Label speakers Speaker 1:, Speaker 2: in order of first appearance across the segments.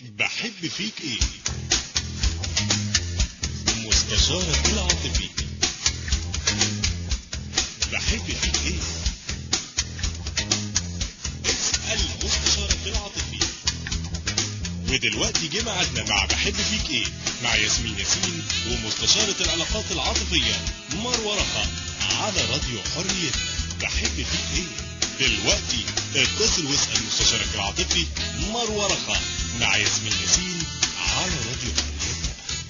Speaker 1: بحب فيك ايه مستشارك العاطفي بحب فيك ايه اسأل مستشارك العاطفي ودلوقتي جه ميعادنا مع بحب فيك ايه مع ياسمين ياسين ومستشارة العلاقات العاطفية مروة رخا على راديو حريتنا بحب فيك ايه دلوقتي اتصل واسأل مستشارك العاطفي مروة رخا مع ياسمين ياسين على راديو حريتنا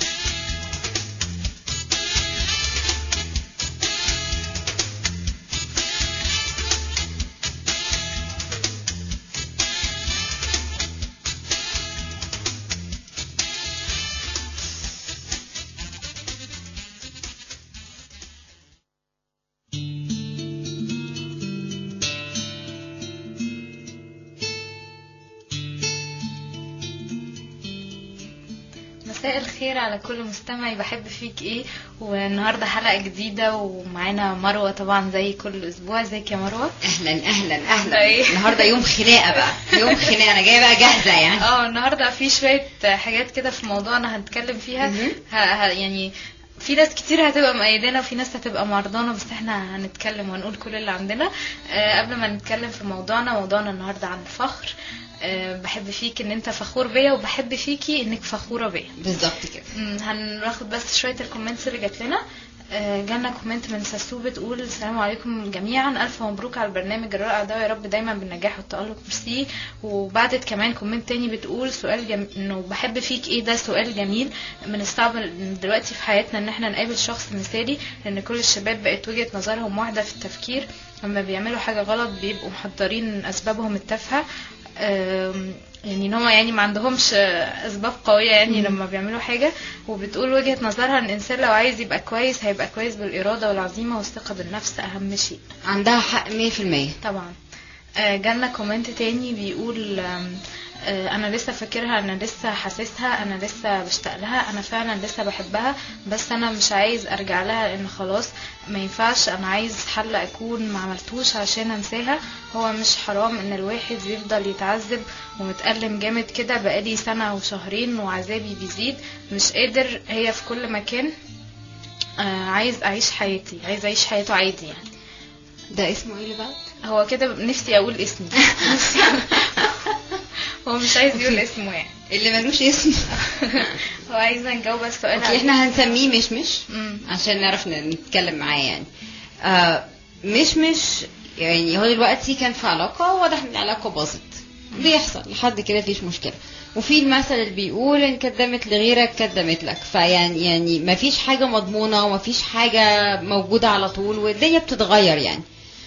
Speaker 2: مساء الخير على كل مستمعي بحب فيك ايه والنهارده حلقه جديده ومعانا مروه طبعا زي كل اسبوع ازيك يا مروه
Speaker 3: اهلا اهلا اهلا
Speaker 2: أي.
Speaker 3: النهارده يوم خناقه بقى يوم خناقه انا جايه بقى جاهزه يعني
Speaker 2: اه النهارده في شويه حاجات كده في موضوعنا هنتكلم فيها
Speaker 3: مهم.
Speaker 2: ه... ه... يعني في ناس كتير هتبقى مأيدانا وفي ناس هتبقى معرضانا بس احنا هنتكلم وهنقول كل اللي عندنا آه قبل ما نتكلم في موضوعنا موضوعنا النهارده عن الفخر آه بحب فيك ان انت فخور بيا وبحب فيكي انك فخوره بيا
Speaker 3: بالظبط كده
Speaker 2: مم، هناخد بس شوية الكومنتس اللي جات لنا آه، جالنا كومنت من ساسو بتقول السلام عليكم جميعا الف مبروك على البرنامج الرائع ده يا رب دايما بالنجاح والتألق ميرسي وبعدت كمان كومنت تاني بتقول سؤال جم... انه بحب فيك ايه ده سؤال جميل من الصعب دلوقتي في حياتنا ان احنا نقابل شخص مثالي لان كل الشباب بقت وجهة نظرهم واحدة في التفكير لما بيعملوا حاجة غلط بيبقوا محضرين اسبابهم التافهة آم، يعني ان هما يعني ما عندهمش آه، اسباب قويه يعني لما بيعملوا حاجه وبتقول وجهه نظرها ان الانسان لو عايز يبقى كويس هيبقى كويس بالاراده والعزيمه والثقه بالنفس اهم شيء
Speaker 3: عندها حق 100%
Speaker 2: طبعا آه، جالنا كومنت تاني بيقول آم، آه، انا لسه فاكرها انا لسه حاسسها انا لسه بشتاق لها انا فعلا لسه بحبها بس انا مش عايز ارجع لها لان خلاص ما ينفعش انا عايز حل اكون ما عملتوش عشان انساها هو مش حرام ان الواحد يفضل يتعذب ومتألم جامد كده بقالي سنة وشهرين وعذابي بيزيد مش قادر هي في كل مكان آه، عايز اعيش حياتي عايز اعيش حياته عادي يعني
Speaker 3: ده اسمه ايه اللي بعد
Speaker 2: هو كده نفسي اقول اسمي نفسي هو مش عايز يقول اسمه يعني
Speaker 3: اللي ملوش اسم
Speaker 2: هو عايزنا نجاوب على السؤال
Speaker 3: اوكي
Speaker 2: عليه.
Speaker 3: احنا هنسميه مشمش
Speaker 2: مم.
Speaker 3: عشان نعرف ن- نتكلم معاه يعني آه مشمش يعني هو دلوقتي كان في علاقة واضح ان العلاقة باظت بيحصل لحد كده مفيش مشكلة وفي المثل اللي بيقول ان كدمت لغيرك كدمت لك فيعني يعني مفيش حاجة مضمونة ومفيش حاجة موجودة على طول والدنيا بتتغير يعني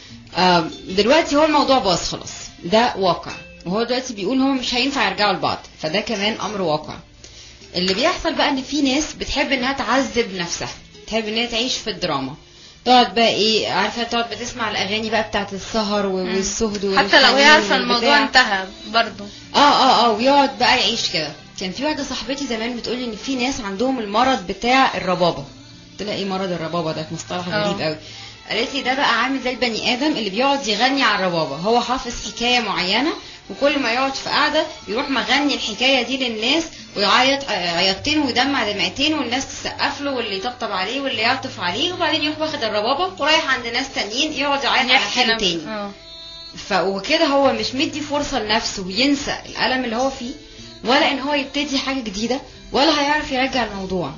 Speaker 3: آه دلوقتي هو الموضوع باظ خلاص ده واقع وهو دلوقتي بيقول هو مش هينفع يرجعوا لبعض فده كمان امر واقع اللي بيحصل بقى ان في ناس بتحب انها تعذب نفسها تحب انها تعيش في الدراما تقعد بقى ايه عارفه تقعد بتسمع الاغاني بقى بتاعت السهر و-
Speaker 2: مم.
Speaker 3: والسهد
Speaker 2: حتى لو هي
Speaker 3: والحنين
Speaker 2: عارفه الموضوع
Speaker 3: والبتاع.
Speaker 2: انتهى برضو
Speaker 3: اه اه اه ويقعد بقى يعيش كده كان في واحده صاحبتي زمان بتقولي ان في ناس عندهم المرض بتاع الربابه قلت لها ايه مرض الربابه ده مصطلح
Speaker 2: اه.
Speaker 3: غريب قوي قالت لي ده بقى عامل زي البني ادم اللي بيقعد يغني على الربابه هو حافظ حكايه معينه وكل ما يقعد في قعده يروح مغني الحكايه دي للناس ويعيط عيطتين ويدمع دمعتين والناس تسقف له واللي يطبطب عليه واللي يعطف عليه وبعدين يروح واخد الربابه ورايح عند ناس تانيين يقعد يعيط على
Speaker 2: يحكي
Speaker 3: حاله
Speaker 2: نفس-
Speaker 3: تاني
Speaker 2: اه
Speaker 3: ف وكده هو مش مدي فرصة لنفسه ينسى الألم اللي هو فيه ولا إن هو يبتدي حاجة جديدة ولا هيعرف يرجع الموضوع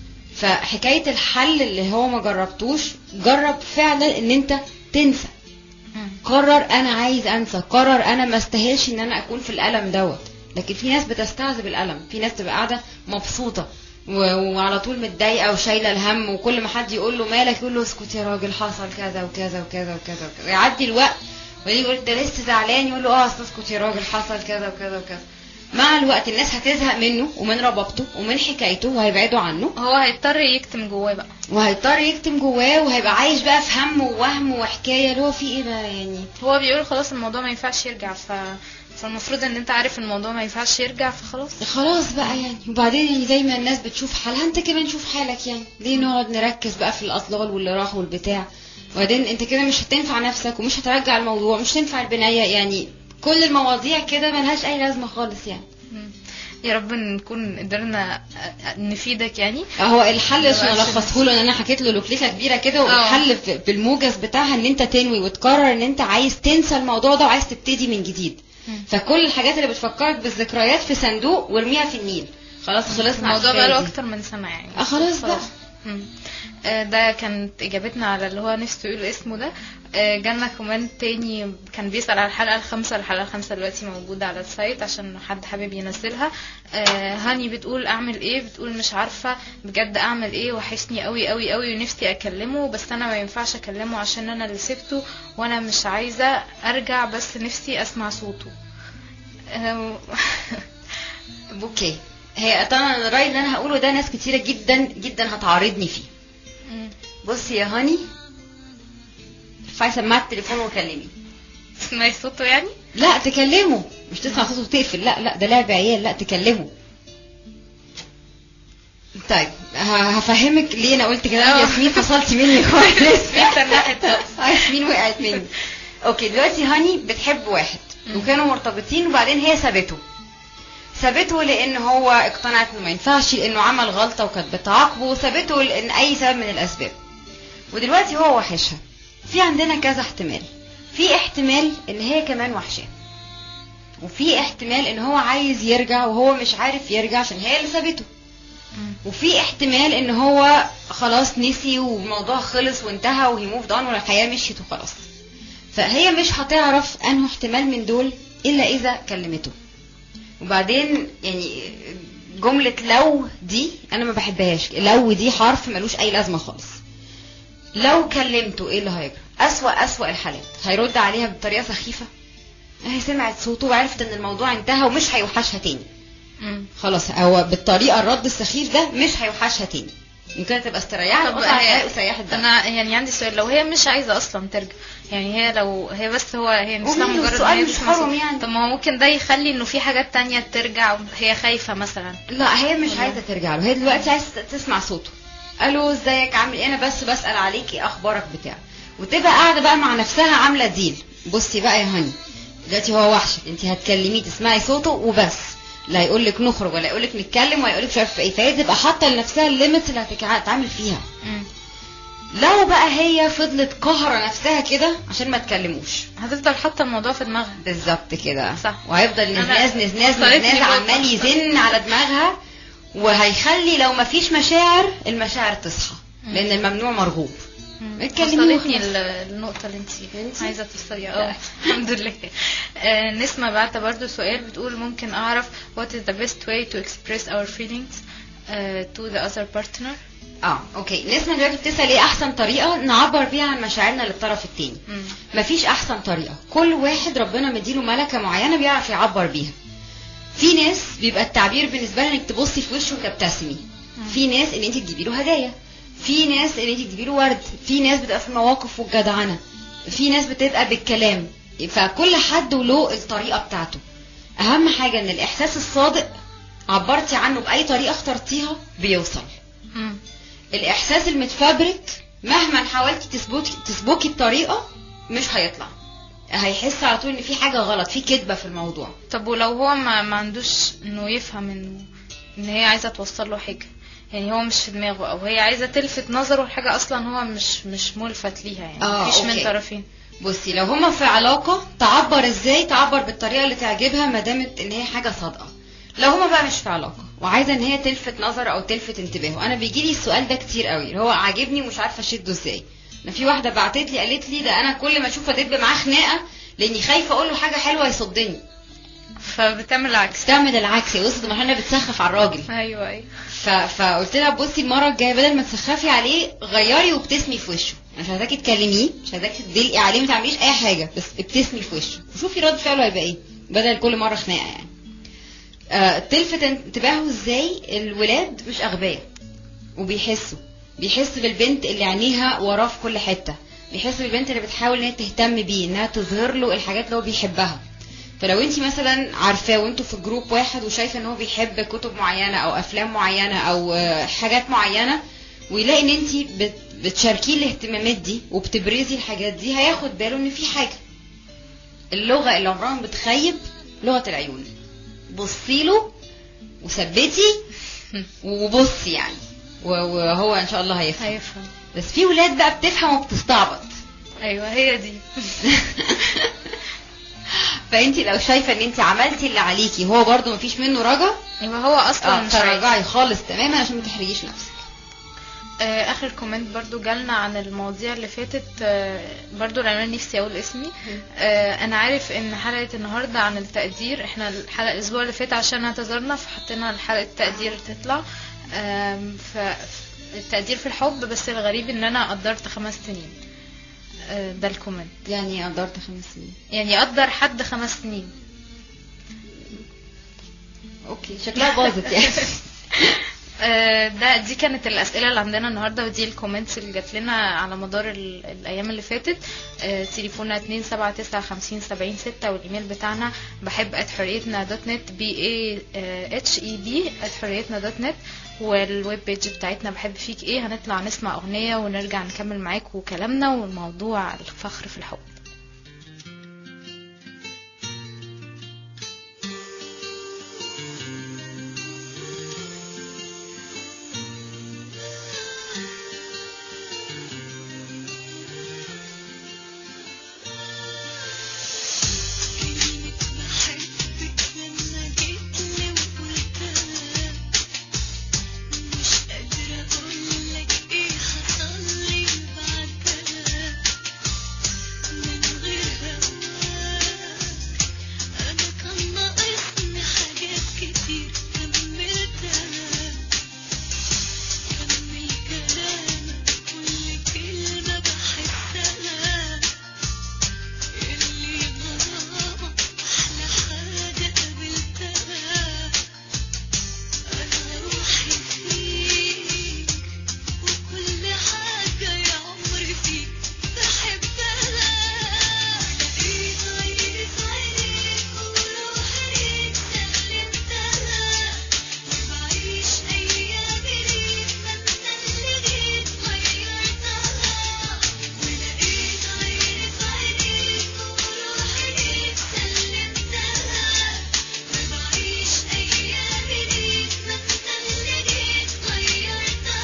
Speaker 3: فحكاية الحل اللي هو ما جربتوش جرب فعلا إن أنت تنسى
Speaker 2: مم.
Speaker 3: قرر أنا عايز أنسى قرر أنا ما استاهلش إن أنا أكون في الألم دوت لكن في ناس بتستعذب الألم في ناس تبقى قاعدة مبسوطة و- وعلى طول متضايقة وشايلة الهم وكل ما حد يقول له مالك يقول له اسكت يا راجل حصل كذا وكذا وكذا وكذا وكذا يعدي الوقت وبعدين يقول ده لسه زعلان يقول له اه أصل اسكت يا راجل حصل كذا وكذا وكذا مع الوقت الناس هتزهق منه ومن ربابته ومن حكايته وهيبعدوا عنه
Speaker 2: هو هيضطر يكتم جواه بقى
Speaker 3: وهيضطر يكتم جواه وهيبقى عايش بقى في هم ووهم وحكايه اللي هو في ايه بقى يعني
Speaker 2: هو بيقول خلاص الموضوع ما ينفعش يرجع ف فالمفروض ان انت عارف الموضوع ما ينفعش يرجع فخلاص
Speaker 3: خلاص بقى يعني وبعدين يعني زي ما الناس بتشوف حالها انت كمان شوف حالك يعني ليه نقعد نركز بقى في الاطلال واللي راح والبتاع وبعدين انت كده مش هتنفع نفسك ومش هترجع الموضوع مش هتنفع البنايه يعني كل المواضيع كده ملهاش اي لازمه خالص يعني
Speaker 2: مم. يا رب نكون قدرنا نفيدك يعني
Speaker 3: هو الحل عشان
Speaker 2: مبقاش
Speaker 3: الخصه له ان انا حكيت له لوكليكه كبيره كده والحل في- بالموجز بتاعها ان انت تنوي وتقرر ان انت عايز تنسى الموضوع ده وعايز تبتدي من جديد
Speaker 2: مم.
Speaker 3: فكل الحاجات اللي بتفكرك بالذكريات في صندوق وارميها في النيل خلاص خلصنا على
Speaker 2: الموضوع
Speaker 3: الحكاية
Speaker 2: بقاله
Speaker 3: دي.
Speaker 2: اكتر من سنه يعني
Speaker 3: آه، خلاص بقى.
Speaker 2: مم. آه، ده كانت اجابتنا على اللي هو نفسه يقول اسمه ده آه، جالنا كومنت تاني كان بيسأل على الحلقة الخامسة الحلقة الخامسة دلوقتي موجودة على السايت عشان حد حابب ينزلها آه، هاني بتقول اعمل ايه بتقول مش عارفة بجد اعمل ايه وحشني قوي قوي قوي ونفسي اكلمه بس انا ما ينفعش اكلمه عشان انا اللي سبته وانا مش عايزة ارجع بس نفسي اسمع صوته آه،
Speaker 3: اوكي هي طبعا الراي اللي انا هقوله ده ناس كتيره جدا جدا هتعارضني فيه
Speaker 2: مم.
Speaker 3: بصي يا هاني ارفعي سماعه التليفون وكلمي
Speaker 2: تسمعي صوته يعني
Speaker 3: لا تكلمه مش تسمع صوته وتقفل لا لا ده لعب عيال لا تكلمه طيب ه- هفهمك ليه انا قلت كده
Speaker 2: اه.
Speaker 3: ياسمين فصلتي مني خالص
Speaker 2: اتنحت خالص.
Speaker 3: ياسمين وقعت مني اوكي دلوقتي هاني بتحب واحد
Speaker 2: مم.
Speaker 3: وكانوا مرتبطين وبعدين هي سابته سابته لان هو اقتنعت انه ما ينفعش لانه عمل غلطه وكانت بتعاقبه سابته لان اي سبب من الاسباب ودلوقتي هو وحشها في عندنا كذا احتمال في احتمال ان هي كمان وحشاه وفي احتمال ان هو عايز يرجع وهو مش عارف يرجع عشان هي اللي سابته
Speaker 2: مم.
Speaker 3: وفي احتمال ان هو خلاص نسي والموضوع خلص وانتهى وهي موفد اون والحياه مشيت وخلاص فهي مش هتعرف انه احتمال من دول الا اذا كلمته وبعدين يعني جملة لو دي انا ما بحبهاش لو دي حرف ملوش اي لازمة خالص لو كلمته ايه اللي هيجرى اسوأ اسوأ الحالات هيرد عليها بطريقة سخيفة هي سمعت صوته وعرفت ان الموضوع انتهى ومش هيوحشها تاني
Speaker 2: مم.
Speaker 3: خلاص هو بالطريقه الرد السخيف ده مش هيوحشها تاني يمكن تبقى استريحت
Speaker 2: طب
Speaker 3: قطع
Speaker 2: هي-
Speaker 3: الحلق وسيحت ده
Speaker 2: انا يعني عندي سؤال لو هي مش عايزه اصلا ترجع يعني هي لو هي بس هو هي نفسها
Speaker 3: وماله،
Speaker 2: مجرد
Speaker 3: السؤال
Speaker 2: إن هي
Speaker 3: مش
Speaker 2: تسمع
Speaker 3: حرام
Speaker 2: صوت.
Speaker 3: يعني.
Speaker 2: طب ما هو ممكن ده يخلي انه في حاجات تانية ترجع هي خايفه مثلا
Speaker 3: لا هي مش
Speaker 2: والله.
Speaker 3: عايزه ترجع له هي دلوقتي عايزه تسمع صوته الو ازيك عامل ايه انا بس بسال عليك ايه اخبارك بتاع وتبقى قاعده بقى مع نفسها عامله ديل بصي بقى يا هاني دلوقتي هو وحشك انت هتكلميه تسمعي صوته وبس لا يقول لك نخرج ولا يقول لك نتكلم ولا يقول لك مش عارفه ايه فهي تبقى حاطه لنفسها الليميتس اللي هتتعامل فيها
Speaker 2: مم.
Speaker 3: لو بقى هي فضلت قهرة نفسها كده عشان ما تكلموش
Speaker 2: هتفضل حاطه الموضوع في دماغها
Speaker 3: بالظبط كده
Speaker 2: صح.
Speaker 3: وهيفضل
Speaker 2: أنا
Speaker 3: نزناز نزناز
Speaker 2: وصلتني
Speaker 3: نزناز
Speaker 2: برضه.
Speaker 3: عمال يزن على دماغها وهيخلي لو ما فيش مشاعر المشاعر تصحى
Speaker 2: مم.
Speaker 3: لان الممنوع مرغوب
Speaker 2: مم.
Speaker 3: اتكلمي
Speaker 2: وصلتني
Speaker 3: وخلاص.
Speaker 2: ال- النقطة اللي انت
Speaker 3: فهمتي؟
Speaker 2: عايزة توصليها
Speaker 3: لا.
Speaker 2: اه الحمد لله آه، نسمة بعت برضو سؤال بتقول ممكن أعرف what is the best way to express our feelings uh, to the other partner
Speaker 3: اه اوكي نسمة دلوقتي بتسأل ايه احسن طريقة نعبر بيها عن مشاعرنا للطرف التاني
Speaker 2: مم.
Speaker 3: مفيش احسن طريقة كل واحد ربنا مديله ملكة معينة بيعرف يعبر بيها في ناس بيبقى التعبير بالنسبة لها انك تبصي في وشه وتبتسمي في ناس ان انت تجيبي له هدايا في ناس ان انت تجيبي له ورد في ناس بتبقى في المواقف والجدعنة في ناس بتبقى بالكلام فكل حد وله الطريقة بتاعته اهم حاجة ان الاحساس الصادق عبرتي عنه باي طريقة اخترتيها بيوصل
Speaker 2: مم.
Speaker 3: الاحساس المتفبرك مهما حاولتي تثبتي تسبكي الطريقه مش هيطلع هيحس على طول ان في حاجه غلط في كذبه في الموضوع
Speaker 2: طب ولو هو ما, ما عندوش انه يفهم انه ان هي عايزة توصل له حاجة يعني هو مش في دماغه او هي عايزة تلفت نظره لحاجة اصلا هو مش مش ملفت ليها يعني
Speaker 3: آه،
Speaker 2: مفيش من
Speaker 3: أوكي.
Speaker 2: طرفين
Speaker 3: بصي لو هما في علاقه تعبر ازاي تعبر بالطريقه اللي تعجبها ما دامت ان هي حاجه صادقه لو هما بقى مش في علاقه وعايزه ان هي تلفت نظر او تلفت انتباهه انا بيجي لي السؤال ده كتير قوي اللي هو عاجبني ومش عارفه اشده ازاي انا في واحده بعتت لي قالت لي ده انا كل ما اشوف ادب معاه خناقه لاني خايفه اقول له حاجه حلوه يصدني
Speaker 2: فبتعمل العكس
Speaker 3: تعمل العكس هي وصلت لمرحله إنها بتسخف على الراجل
Speaker 2: ايوه ايوه
Speaker 3: ف... فقلت لها بصي المره الجايه بدل ما تسخفي عليه غيري وابتسمي في وشه انا مش عايزاكي تكلميه مش عايزاكي تدلقي عليه ما تعمليش اي حاجه بس ابتسمي في وشه وشوفي رد فعله هيبقى ايه بدل كل مره خناقه يعني آه تلفت انتباهه ازاي الولاد مش اغبياء وبيحسوا بيحس بالبنت اللي عينيها وراه في كل حته بيحس بالبنت اللي بتحاول ان هي تهتم بيه انها تظهر له الحاجات اللي هو بيحبها فلو انت مثلا عارفاه وانتوا في جروب واحد وشايفه ان هو بيحب كتب معينه او افلام معينه او آه، حاجات معينه ويلاقي ان انت بت- بتشاركيه الاهتمامات دي وبتبرزي الحاجات دي هياخد باله ان في حاجه اللغه اللي عمرها ما بتخيب لغه العيون بصي له ثبتي وبصي يعني و- وهو ان شاء الله هيفهم
Speaker 2: هيفهم
Speaker 3: بس في ولاد بقى بتفهم وبتستعبط
Speaker 2: ايوه هي دي
Speaker 3: فانت لو شايفه ان انت عملتي اللي عليكي هو برضو مفيش منه رجا
Speaker 2: يبقى هو اصلا
Speaker 3: اه
Speaker 2: مش عايز
Speaker 3: تراجعي خالص تماما عشان ما تحرجيش نفسك
Speaker 2: آه، اخر كومنت برضو جالنا عن المواضيع اللي فاتت آه، برضو لان انا نفسي اقول اسمي آه، انا عارف ان حلقه النهارده عن التقدير احنا الحلقه الاسبوع اللي فات عشان اعتذرنا فحطينا حلقه التقدير تطلع آم، ف التقدير في الحب بس الغريب ان انا قدرت خمس سنين آه، ده الكومنت
Speaker 3: يعني قدرت خمس سنين
Speaker 2: يعني قدر حد خمس سنين
Speaker 3: اوكي شكلها باظت يعني
Speaker 2: آه، ده دي كانت الاسئله اللي عندنا النهارده ودي الكومنتس اللي جات لنا على مدار ال- الايام اللي فاتت آه، تليفوننا 2795070 والايميل بتاعنا بحب @حريتنا دوت نت بي اي اتش اي بي @حريتنا دوت نت والويب بيج بتاعتنا بحب فيك ايه هنطلع نسمع اغنيه ونرجع نكمل معاكم كلامنا والموضوع الفخر في الحب
Speaker 4: بحبك لما جيتلي وقلتها مش قادرة أقولك إيه حصلي بعدها من غير هواك أنا كان ناقصني حاجات كتير كملتها كمل كلامك كل كلمة بحسها اللي غرامك أحلى حاجة قابلتها أنا روحي فيك وكل حاجة يا عمري فيك بحبها لقيت عيني في عينيك وروحي ليك سلمتها وبعيش أيامي ليك ما أنت اللي جيت غيرتها ولقيت عيني في عينيك وروحي ليك سلمتها وبعيش أيامي ليك ما أنت اللي جيت غيرتها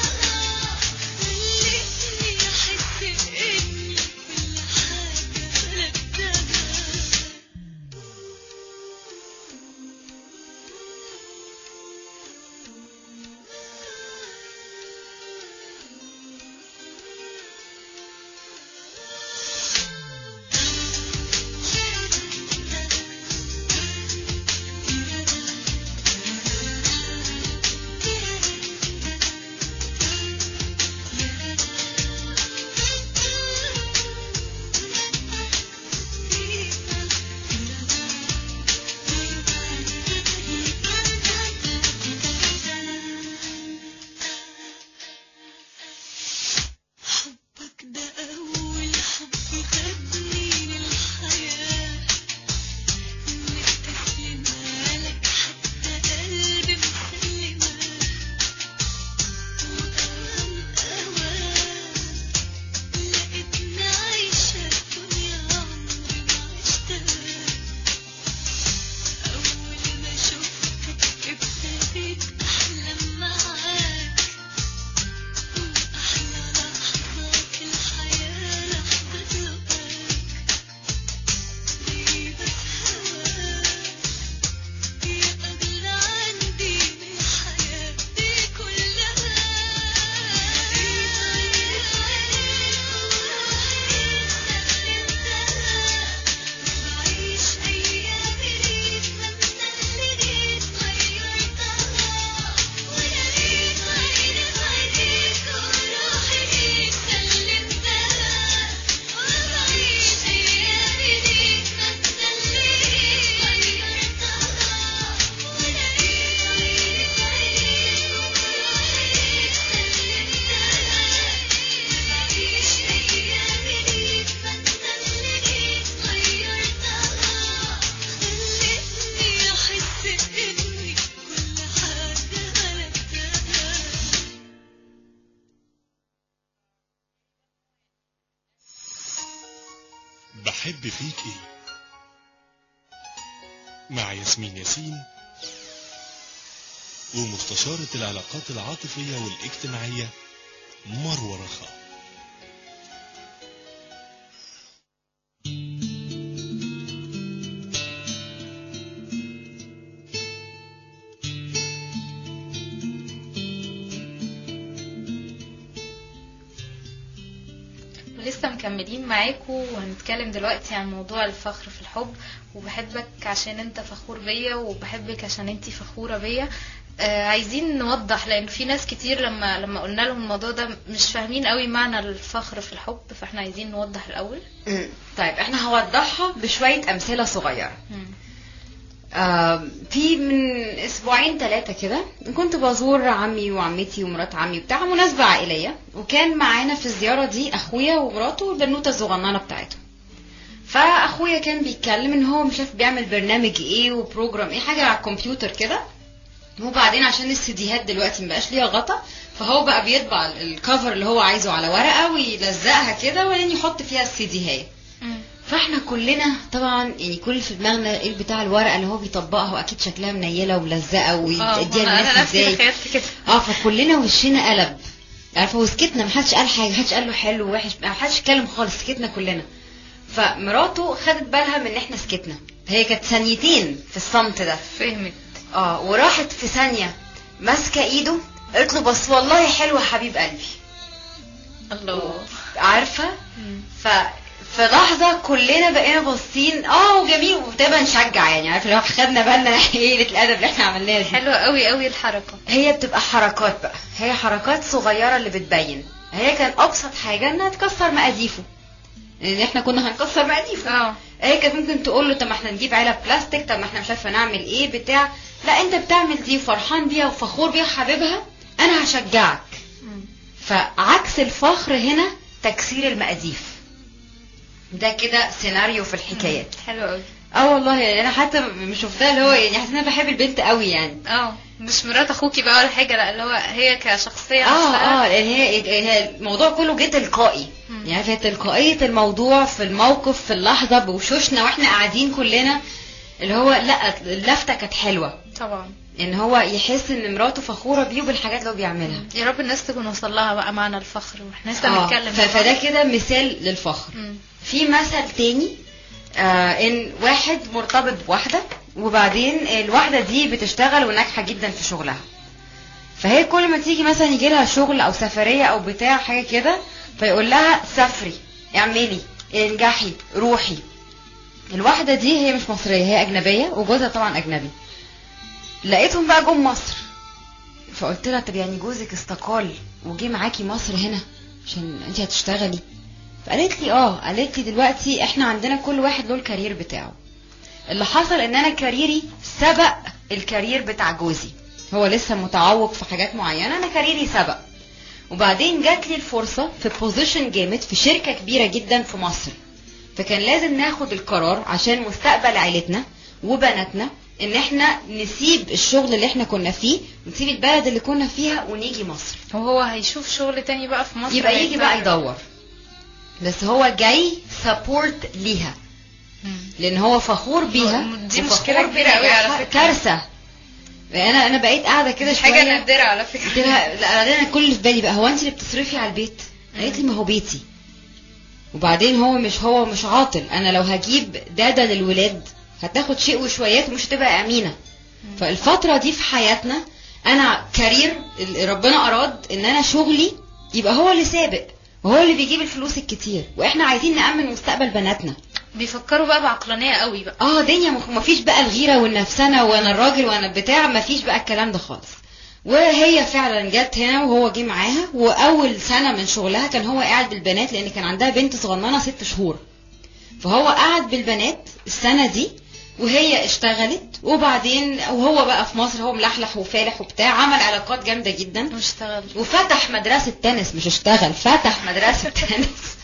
Speaker 4: خلتني أحس إني كل حاجة ملكتها حبك ده أول حب خدني للحياة مستسلمة لك حتى قلبي مسلمة وأوام أوام لقيتني عايشة الدنيا عمري ما عشتها أول ما شفتك ابتديت أحلم معاك وأحلى لحظة في الحياة لحظة لقاك غيبة هواك يا أغلى عندي من حياتي كلها بعيش أيامي ليك ما أنت اللي جيت غيرتها ولقيت عيني في عينيك وروحي ليك سلمتها وبعيش أيامي ليك ما أنت اللي جيت غيرتها ولقيت عيني في عينيك وروحي ليك سلمتها وبعيش أيامي ليك ما أنت اللي جيت غيرتها خلتني أحس إني كل حاجة ملكتها
Speaker 1: بحب فيك ايه مع ياسمين ياسين ومستشارة العلاقات العاطفية والاجتماعية مروة رخاء
Speaker 2: ولسه مكملين معاكم وهنتكلم دلوقتي عن موضوع الفخر في الحب وبحبك عشان انت فخور بيا وبحبك عشان انت فخورة بيا آه عايزين نوضح لان في ناس كتير لما لما قلنا لهم الموضوع ده مش فاهمين قوي معنى الفخر في الحب فاحنا عايزين نوضح الاول
Speaker 3: مم. طيب احنا هوضحها بشوية أمثلة صغيرة
Speaker 2: مم.
Speaker 3: آم، في من اسبوعين ثلاثة كده كنت بزور عمي وعمتي ومرات عمي بتاع مناسبة عائلية وكان معانا في الزيارة دي اخويا ومراته والبنوتة الصغننة بتاعتهم فاخويا كان بيتكلم ان هو مش عارف بيعمل برنامج ايه وبروجرام ايه حاجة على الكمبيوتر كده وبعدين عشان السيديهات دلوقتي مبقاش ليها غطا فهو بقى بيطبع الكفر اللي هو عايزه على ورقة ويلزقها كده وبعدين يحط فيها السيديهات
Speaker 2: مم.
Speaker 3: فاحنا كلنا طبعا يعني كل اللي في دماغنا ايه بتاع الورقه اللي هو بيطبقها واكيد شكلها منيله وملزقه
Speaker 2: اه
Speaker 3: ويديها
Speaker 2: انا
Speaker 3: للناس
Speaker 2: نفسي
Speaker 3: ازاي
Speaker 2: تخيلت كده
Speaker 3: اه فكلنا وشنا قلب عارفه وسكتنا محدش قال حاجه محدش قال له حلو ووحش محدش اتكلم خالص سكتنا كلنا فمراته خدت بالها من ان احنا سكتنا هي كانت ثانيتين في الصمت ده
Speaker 2: فهمت
Speaker 3: اه وراحت في ثانيه ماسكه ايده قالت له بس والله حلو يا حبيب قلبي
Speaker 2: الله
Speaker 3: عارفه
Speaker 2: مم.
Speaker 3: ف في لحظة كلنا بقينا باصين اه وجميل وابتدى نشجع يعني عارف لو خدنا بالنا ايه قلة الأدب اللي احنا عملناها دي
Speaker 2: حلوة قوي قوي الحركة
Speaker 3: هي بتبقى حركات بقى هي حركات صغيرة اللي بتبين هي كان أبسط حاجة إنها تكسر مقاديفه لأن احنا كنا هنكسر مقاديفه
Speaker 2: اه
Speaker 3: هي كانت ممكن تقول له طب ما احنا نجيب علب بلاستيك طب ما احنا مش عارفه نعمل ايه بتاع لا انت بتعمل دي وفرحان بيها وفخور بيها وحاببها انا هشجعك
Speaker 2: مم.
Speaker 3: فعكس الفخر هنا تكسير المقاديف ده كده سيناريو في الحكايات
Speaker 2: حلو قوي
Speaker 3: اه والله يعني انا حتى مش شفتها اللي هو يعني حاسه ان انا بحب البنت قوي يعني
Speaker 2: اه مش مرات اخوكي بقى ولا حاجة لا اللي هو هي كشخصية
Speaker 3: اه
Speaker 2: نفسها
Speaker 3: اه لان هي هي الموضوع كله جه تلقائي
Speaker 2: مم.
Speaker 3: يعني في تلقائيه الموضوع في الموقف في اللحظه بوشوشنا واحنا قاعدين كلنا اللي هو لا اللفته كانت حلوه
Speaker 2: طبعا
Speaker 3: ان هو يحس ان مراته فخوره بيه بالحاجات اللي هو بيعملها
Speaker 2: يا رب الناس تكون وصل لها بقى معنى الفخر واحنا لسه
Speaker 3: آه،
Speaker 2: بنتكلم
Speaker 3: ف- فده كده مثال للفخر
Speaker 2: مم.
Speaker 3: في مثل تاني آه ان واحد مرتبط بواحده وبعدين الواحده دي بتشتغل وناجحه جدا في شغلها فهي كل ما تيجي مثلا يجي لها شغل او سفريه او بتاع حاجه كده فيقول لها سافري اعملي انجحي روحي الواحده دي هي مش مصريه هي اجنبيه وجوزها طبعا اجنبي لقيتهم بقى جم مصر فقلت لها طب يعني جوزك استقال وجي معاكي مصر هنا عشان انت هتشتغلي فقالت لي اه قالت لي دلوقتي احنا عندنا كل واحد له الكارير بتاعه اللي حصل ان انا كاريري سبق الكارير بتاع جوزي هو لسه متعوق في حاجات معينه انا كاريري سبق وبعدين جات لي الفرصه في بوزيشن جامد في شركه كبيره جدا في مصر فكان لازم ناخد القرار عشان مستقبل عيلتنا وبناتنا ان احنا نسيب الشغل اللي احنا كنا فيه ونسيب البلد اللي كنا فيها ونيجي مصر
Speaker 2: وهو هيشوف شغل تاني بقى في مصر
Speaker 3: يبقى يجي بقى
Speaker 2: هيتفرج.
Speaker 3: يدور بس هو جاي سبورت ليها
Speaker 2: مم.
Speaker 3: لان هو فخور بيها
Speaker 2: دي
Speaker 3: وفخور
Speaker 2: مشكلة كبيرة قوي على
Speaker 3: بنجاحها.
Speaker 2: فكرة.
Speaker 3: كارثه انا انا بقيت قاعده كده
Speaker 2: دي
Speaker 3: شويه
Speaker 2: حاجة نادرة على
Speaker 3: قلت
Speaker 2: فكرة
Speaker 3: لها لا انا كل اللي في بالي بقى هو انت اللي بتصرفي على البيت قالت لي ما هو بيتي وبعدين هو مش هو مش عاطل انا لو هجيب دادا للولاد هتاخد شيء وشويات ومش هتبقى امينه فالفتره دي في حياتنا انا كارير ال- ربنا اراد ان انا شغلي يبقى هو اللي سابق وهو اللي بيجيب الفلوس الكتير واحنا عايزين نامن مستقبل بناتنا
Speaker 2: بيفكروا بقى بعقلانية قوي بقى
Speaker 3: اه دنيا مخ- مفيش بقى الغيره والنفسنه وانا الراجل وانا بتاع مفيش بقى الكلام ده خالص وهي فعلا جت هنا وهو جه معاها واول سنه من شغلها كان هو قاعد بالبنات لان كان عندها بنت صغننه ست شهور فهو قعد بالبنات السنه دي وهي اشتغلت وبعدين وهو بقى في مصر هو ملحلح وفالح وبتاع عمل علاقات جامده جدا
Speaker 2: واشتغل
Speaker 3: وفتح مدرسه تنس مش اشتغل فتح مدرسه تنس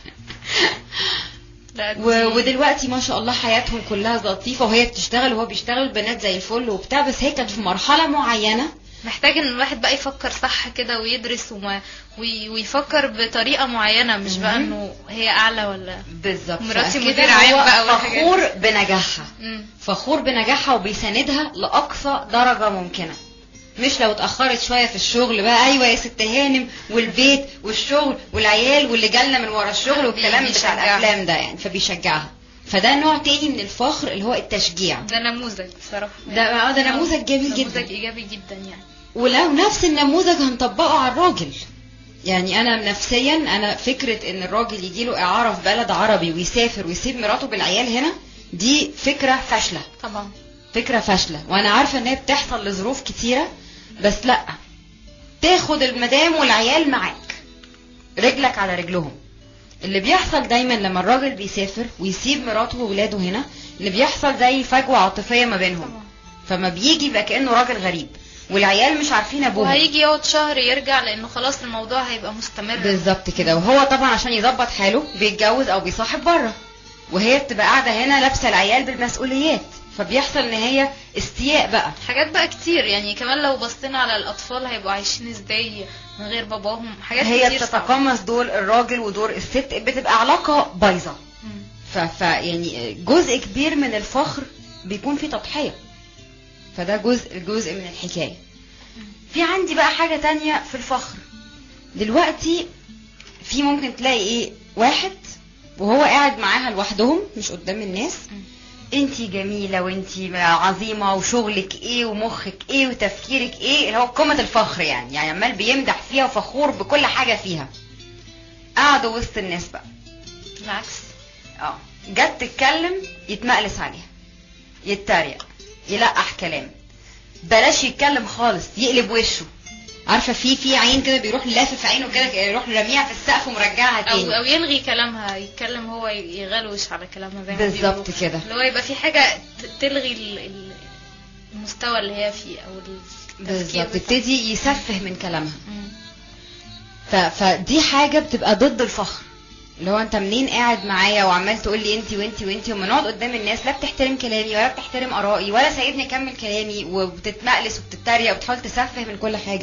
Speaker 2: لا دي-
Speaker 3: و- ودلوقتي ما شاء الله حياتهم كلها لطيفه وهي بتشتغل وهو بيشتغل البنات زي الفل وبتاع بس هي كانت في مرحله معينه
Speaker 2: محتاج ان الواحد بقى يفكر صح كده ويدرس وما وي- ويفكر بطريقة معينة مش بقى
Speaker 3: مهم.
Speaker 2: انه هي اعلى ولا
Speaker 3: بالظبط
Speaker 2: مراتي
Speaker 3: فكده
Speaker 2: مدير عام
Speaker 3: هو
Speaker 2: بقى والحاجات دي.
Speaker 3: فخور بنجاحها
Speaker 2: مم.
Speaker 3: فخور بنجاحها وبيساندها لاقصى درجه ممكنه مش لو اتاخرت شويه في الشغل بقى ايوه يا ست هانم والبيت والشغل والعيال واللي جالنا من ورا الشغل والكلام بتاع
Speaker 2: بيشجعها.
Speaker 3: الافلام ده يعني فبيشجعها فده نوع تاني من الفخر اللي هو التشجيع
Speaker 2: ده نموذج بصراحه
Speaker 3: ده اه ده نموذج جميل
Speaker 2: نموذج
Speaker 3: جدا
Speaker 2: ايجابي جدا يعني
Speaker 3: ولو نفس النموذج هنطبقه على الراجل يعني انا نفسيا انا فكره ان الراجل يجي له اعاره في بلد عربي ويسافر ويسيب مراته بالعيال هنا دي فكره فاشله
Speaker 2: طبعا
Speaker 3: فكره فاشله وانا عارفه ان هي بتحصل لظروف كتيره بس لا تاخد المدام والعيال معاك رجلك على رجلهم اللي بيحصل دايما لما الراجل بيسافر ويسيب مراته وولاده هنا اللي بيحصل زي فجوه عاطفيه ما بينهم
Speaker 2: طبعا
Speaker 3: فما بيجي يبقى كانه راجل غريب والعيال مش عارفين ابوهم
Speaker 2: وهيجي يقعد شهر يرجع لانه خلاص الموضوع هيبقى مستمر
Speaker 3: بالظبط كده وهو طبعا عشان يظبط حاله بيتجوز او بيصاحب بره وهي بتبقى قاعده هنا لابسه العيال بالمسؤوليات فبيحصل ان هي استياء بقى
Speaker 2: حاجات بقى كتير يعني كمان لو بصينا على الاطفال هيبقوا عايشين ازاي من غير باباهم حاجات
Speaker 3: هي
Speaker 2: كتير صعبة.
Speaker 3: بتتقمص دور الراجل ودور الست بتبقى علاقه بايظه
Speaker 2: مم.
Speaker 3: ف... ف يعني جزء كبير من الفخر بيكون فيه تضحيه فده جزء جزء من الحكايه في عندي بقى حاجه تانية في الفخر دلوقتي في ممكن تلاقي ايه واحد وهو قاعد معاها لوحدهم مش قدام الناس
Speaker 2: مم.
Speaker 3: انتي جميله وانتي عظيمه وشغلك ايه ومخك ايه وتفكيرك ايه اللي هو قمه الفخر يعني يعني عمال بيمدح فيها وفخور بكل حاجه فيها قعدوا وسط الناس بقى
Speaker 2: بالعكس
Speaker 3: اه جت تتكلم يتمقلس عليها يتريق يلقح كلام بلاش يتكلم خالص يقلب وشه عارفه في في عين كده بيروح لافف عينه كده يروح راميها في السقف ومرجعها
Speaker 2: او
Speaker 3: تاني
Speaker 2: او يلغي كلامها يتكلم هو يغلوش على كلامها زي ما
Speaker 3: بالظبط
Speaker 2: بيقولوا.
Speaker 3: كده.
Speaker 2: اللي هو يبقى في حاجه ت- تلغي ال- ال- المستوى اللي هي فيه او التفكير
Speaker 3: بالظبط
Speaker 2: بتاعها.
Speaker 3: تبتدي يسفه من كلامها
Speaker 2: مم.
Speaker 3: ف... فدي حاجه بتبقى ضد الفخر اللي هو انت منين قاعد معايا وعمال تقول لي انت وانت وانت وما نقعد قدام الناس لا بتحترم كلامي ولا بتحترم ارائي ولا سايبني اكمل كلامي وبتتمقلس وبتتريق وبتحاول تسفه من كل حاجه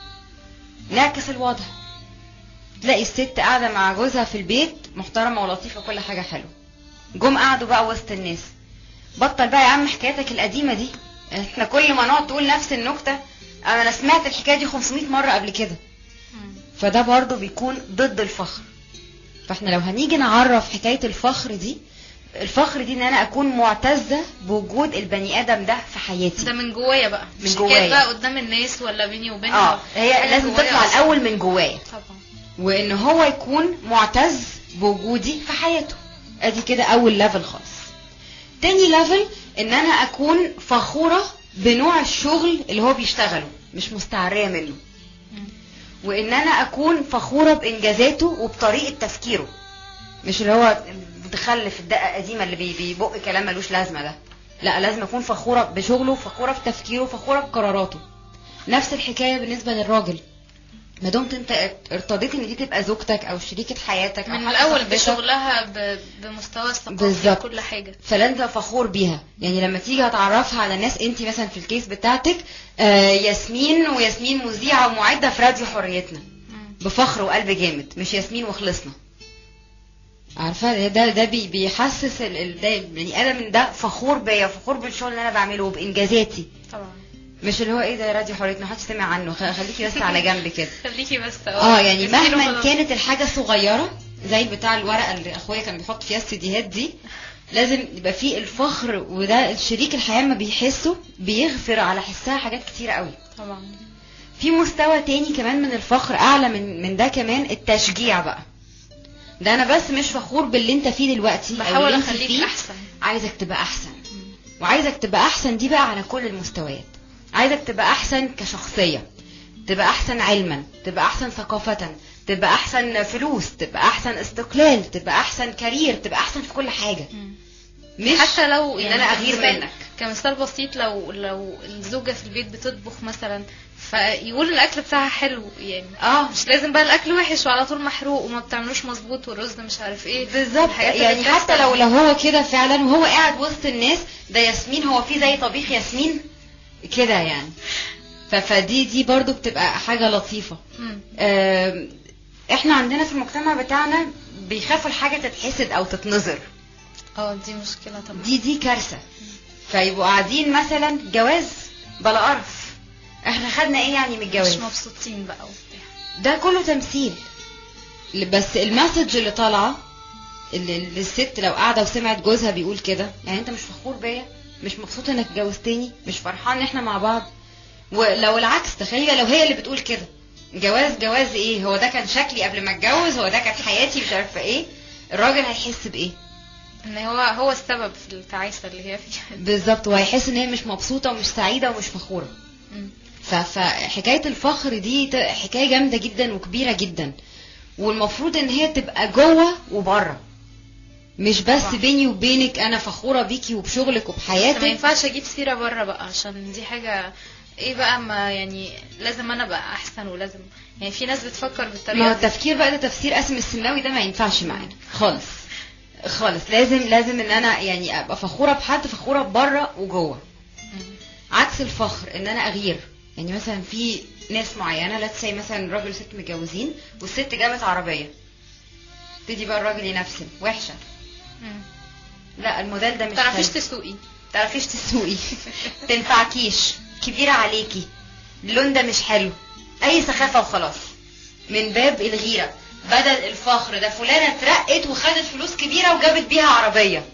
Speaker 3: نعكس الوضع تلاقي الست قاعده مع جوزها في البيت محترمه ولطيفه كل حاجه حلوه جم قعدوا بقى وسط الناس بطل بقى يا عم حكايتك القديمه دي احنا كل ما نقعد تقول نفس النكته انا سمعت الحكايه دي 500 مره قبل كده
Speaker 2: مم.
Speaker 3: فده برضو بيكون ضد الفخر فاحنا لو هنيجي نعرف حكاية الفخر دي الفخر دي ان انا اكون معتزة بوجود البني ادم ده في حياتي
Speaker 2: ده من جوايا بقى
Speaker 3: من
Speaker 2: مش
Speaker 3: جوايا.
Speaker 2: حكاية بقى قدام الناس ولا بيني وبينها
Speaker 3: اه هي
Speaker 2: حاجة
Speaker 3: لازم
Speaker 2: جوايا
Speaker 3: تطلع
Speaker 2: أصلاً.
Speaker 3: الاول من جوايا
Speaker 2: طبعا
Speaker 3: وان هو يكون معتز بوجودي في حياته ادي كده اول ليفل خالص تاني ليفل ان انا اكون فخورة بنوع الشغل اللي هو بيشتغله مش مستعرية منه
Speaker 2: مم.
Speaker 3: وان انا اكون فخوره بانجازاته وبطريقه تفكيره مش اللي هو متخلف الدقه قديمه اللي بي- بيبق كلام ملوش لازمه ده لا لازم اكون فخوره بشغله فخوره بتفكيره فخوره بقراراته نفس الحكايه بالنسبه للراجل ما دمت انت ارتضيت ان دي تبقى زوجتك او شريكه حياتك أو
Speaker 2: من
Speaker 3: حتى
Speaker 2: الاول
Speaker 3: صاحبتك،
Speaker 2: بشغلها ب... بمستوى الثقافي
Speaker 3: بالظبط.
Speaker 2: كل حاجه
Speaker 3: فلازم فخور بيها يعني لما تيجي هتعرفها على ناس انت مثلا في الكيس بتاعتك آه ياسمين وياسمين مذيعه ومعده في راديو حريتنا
Speaker 2: مم.
Speaker 3: بفخر وقلب جامد مش ياسمين وخلصنا عارفه ده ده بي بيحسس ال- ال- ده البني ادم ان ده فخور بيا فخور بالشغل اللي انا بعمله وبانجازاتي
Speaker 2: طبعا
Speaker 3: مش اللي هو ايه ده راديو حريتنا محدش سمع عنه خ- خليكي بس على جنب كده
Speaker 2: خليكي بس
Speaker 3: اه يعني
Speaker 2: ارسلي
Speaker 3: مهما
Speaker 2: خلاص.
Speaker 3: كانت الحاجه صغيره زي بتاع الورقه اللي اخويا كان بيحط فيها السيديهات دي لازم يبقى فيه الفخر وده الشريك الحياه ما بيحسه بيغفر على حسها حاجات كتيره قوي
Speaker 2: طبعا
Speaker 3: في مستوى تاني كمان من الفخر اعلى من من ده كمان التشجيع بقى ده انا بس مش فخور باللي انت فيه دلوقتي أو
Speaker 2: بحاول
Speaker 3: اللي انت
Speaker 2: اخليك
Speaker 3: فيه
Speaker 2: احسن
Speaker 3: عايزك تبقى احسن
Speaker 2: مم.
Speaker 3: وعايزك تبقى احسن دي بقى على كل المستويات عايزك تبقى احسن كشخصيه تبقى احسن علما تبقى احسن ثقافه تبقى احسن فلوس تبقى احسن استقلال تبقى احسن كارير تبقى احسن في كل حاجه
Speaker 2: مم.
Speaker 3: مش
Speaker 2: حتى لو
Speaker 3: ان
Speaker 2: يعني
Speaker 3: انا اغير
Speaker 2: كمثال-
Speaker 3: منك
Speaker 2: كمثال بسيط لو لو الزوجة في البيت بتطبخ مثلا فيقول الاكل بتاعها حلو يعني
Speaker 3: اه
Speaker 2: مش لازم بقى الاكل وحش وعلى طول محروق وما بتعملوش مظبوط والرز مش عارف ايه
Speaker 3: بالظبط
Speaker 2: الحاجات اللي
Speaker 3: يعني
Speaker 2: بتحصل.
Speaker 3: حتى لو لو هو كده فعلا وهو قاعد وسط الناس ده ياسمين هو في زي طبيخ ياسمين كده يعني ف- فدي دي برضو بتبقى حاجة لطيفة
Speaker 2: مم.
Speaker 3: آم، احنا عندنا في المجتمع بتاعنا بيخافوا الحاجة تتحسد او تتنظر
Speaker 2: اه دي مشكلة طبعا
Speaker 3: دي دي كارثة فيبقوا قاعدين مثلا جواز بلا قرف احنا خدنا ايه يعني من
Speaker 2: مش
Speaker 3: الجواز
Speaker 2: مبسوطين بقى وبتاع
Speaker 3: ده كله تمثيل بس المسج اللي طالعه اللي اللي الست لو قاعده وسمعت جوزها بيقول كده يعني انت مش فخور بيا مش مبسوط انك اتجوزتني مش فرحان ان احنا مع بعض ولو العكس تخيل لو هي اللي بتقول كده جواز جواز ايه هو ده كان شكلي قبل ما اتجوز هو ده كانت حياتي مش عارفه ايه الراجل هيحس بايه
Speaker 2: ان هو هو السبب في التعيسه اللي هي فيها
Speaker 3: بالظبط وهيحس ان هي مش مبسوطه ومش سعيده ومش فخوره
Speaker 2: مم.
Speaker 3: ف- فحكايه الفخر دي ت- حكايه جامده جدا وكبيره جدا والمفروض ان هي تبقى جوه وبره مش بس
Speaker 2: طبعا.
Speaker 3: بيني وبينك انا فخوره بيكي وبشغلك
Speaker 2: بس ما
Speaker 3: وبحياتك
Speaker 2: ينفعش اجيب سيره بره بقى عشان دي حاجه ايه بقى ما يعني لازم انا ابقى احسن ولازم يعني في ناس بتفكر
Speaker 3: ما هو
Speaker 2: بالطريقه دي
Speaker 3: التفكير بقى ده تفسير قاسم السماوي ده ما ينفعش معانا خالص خالص لازم لازم ان انا يعني ابقى فخوره بحد فخوره بره وجوه
Speaker 2: مم.
Speaker 3: عكس الفخر ان انا اغير يعني مثلا في ناس معينه لا تسي مثلا راجل وست متجوزين والست جابت عربيه تدي بقى الراجل ينفسن وحشه
Speaker 2: مم.
Speaker 3: لا الموديل ده مش
Speaker 2: تعرفيش
Speaker 3: حلو.
Speaker 2: تسوقي
Speaker 3: تعرفيش تسوقي تنفعكيش كبيرة عليكي اللون ده مش حلو اي سخافة وخلاص من باب الغيرة بدل الفخر ده فلانة اترقت وخدت فلوس كبيرة وجابت بيها عربية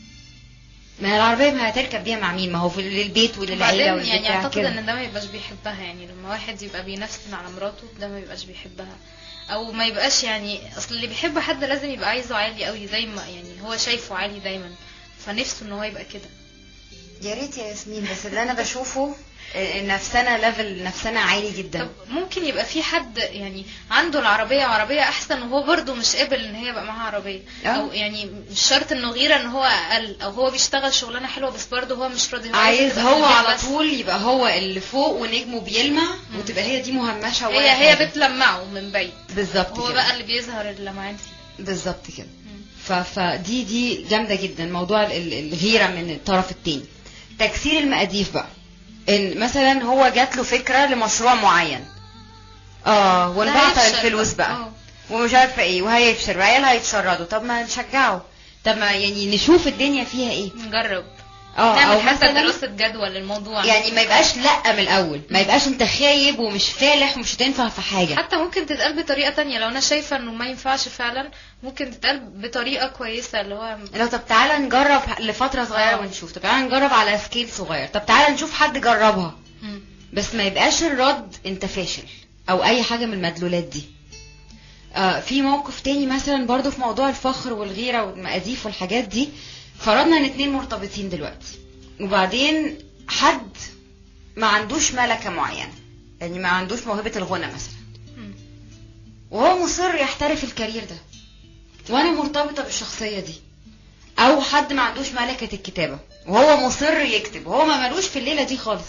Speaker 3: ما هي العربية ما هتركب بيها مع مين ما هو في للبيت وللعيلة
Speaker 2: وبعدين يعني
Speaker 3: وللبتاع
Speaker 2: اعتقد
Speaker 3: كده
Speaker 2: ان ده ما يبقاش بيحبها يعني لما واحد يبقى بينفسن على مراته ده ما يبقاش بيحبها او ما يبقاش يعني اصل اللي بيحب حد لازم يبقى عايزه عالي قوي زي ما يعني هو شايفه عالي دايما فنفسه ان هو يبقى كده
Speaker 3: يا ريت يا ياسمين بس اللي انا بشوفه آه، نفسنا ليفل نفسنا عالي جدا
Speaker 2: طب ممكن يبقى في حد يعني عنده العربية وعربية أحسن وهو برضه مش قابل إن هي يبقى معاها عربية
Speaker 3: آه.
Speaker 2: أو يعني مش شرط إنه غيرة إن هو أقل أو هو بيشتغل شغلانة حلوة بس برضه هو مش راضي هو
Speaker 3: عايز
Speaker 2: يبقى في
Speaker 3: هو
Speaker 2: البيت
Speaker 3: على
Speaker 2: بس.
Speaker 3: طول يبقى هو اللي فوق ونجمه بيلمع وتبقى هي دي مهمشه ولا
Speaker 2: هي هي
Speaker 3: حاجة.
Speaker 2: بتلمعه من بعيد
Speaker 3: بالظبط
Speaker 2: هو
Speaker 3: كده
Speaker 2: بقى اللي بيظهر اللمعان فيه
Speaker 3: بالظبط كده
Speaker 2: مم.
Speaker 3: ف... فدي دي جامده جدا موضوع ال- ال- الغيره من الطرف التاني تكسير المقاديف بقى ان مثلا هو جات له فكره لمشروع معين اه
Speaker 2: ده
Speaker 3: ونبعت
Speaker 2: هيفشل
Speaker 3: الفلوس بقى
Speaker 2: آه.
Speaker 3: ومش عارفه ايه وهيفشل وعيال هيتشردوا طب ما نشجعه طب ما يعني نشوف الدنيا فيها ايه
Speaker 2: نجرب
Speaker 3: اه او
Speaker 2: نعمل حتى
Speaker 3: مثلا
Speaker 2: دراسة جدوى للموضوع
Speaker 3: يعني ما يبقاش لا من الاول ما يبقاش انت خايب ومش فالح ومش هتنفع في حاجه
Speaker 2: حتى ممكن تتقال بطريقة تانية لو أنا شايفة إنه ما ينفعش فعلا ممكن تتقال بطريقة كويسة اللي هو
Speaker 3: لو طب تعالى نجرب لفتره صغيره
Speaker 2: آه.
Speaker 3: ونشوف طب تعالى نجرب على سكيل صغير طب تعالى نشوف حد جربها
Speaker 2: مم.
Speaker 3: بس ما يبقاش الرد انت فاشل او اي حاجه من المدلولات دي آه في موقف تاني مثلا برضو في موضوع الفخر والغيره والمقاديف والحاجات دي فرضنا ان اتنين مرتبطين دلوقتي وبعدين حد ما عندوش ملكه معينه يعني ما عندوش موهبه الغنى مثلا
Speaker 2: مم.
Speaker 3: وهو مصر يحترف الكارير ده وانا مرتبطه بالشخصيه دي او حد ما عندوش ملكه الكتابه وهو مصر يكتب وهو ما ملوش في الليله دي خالص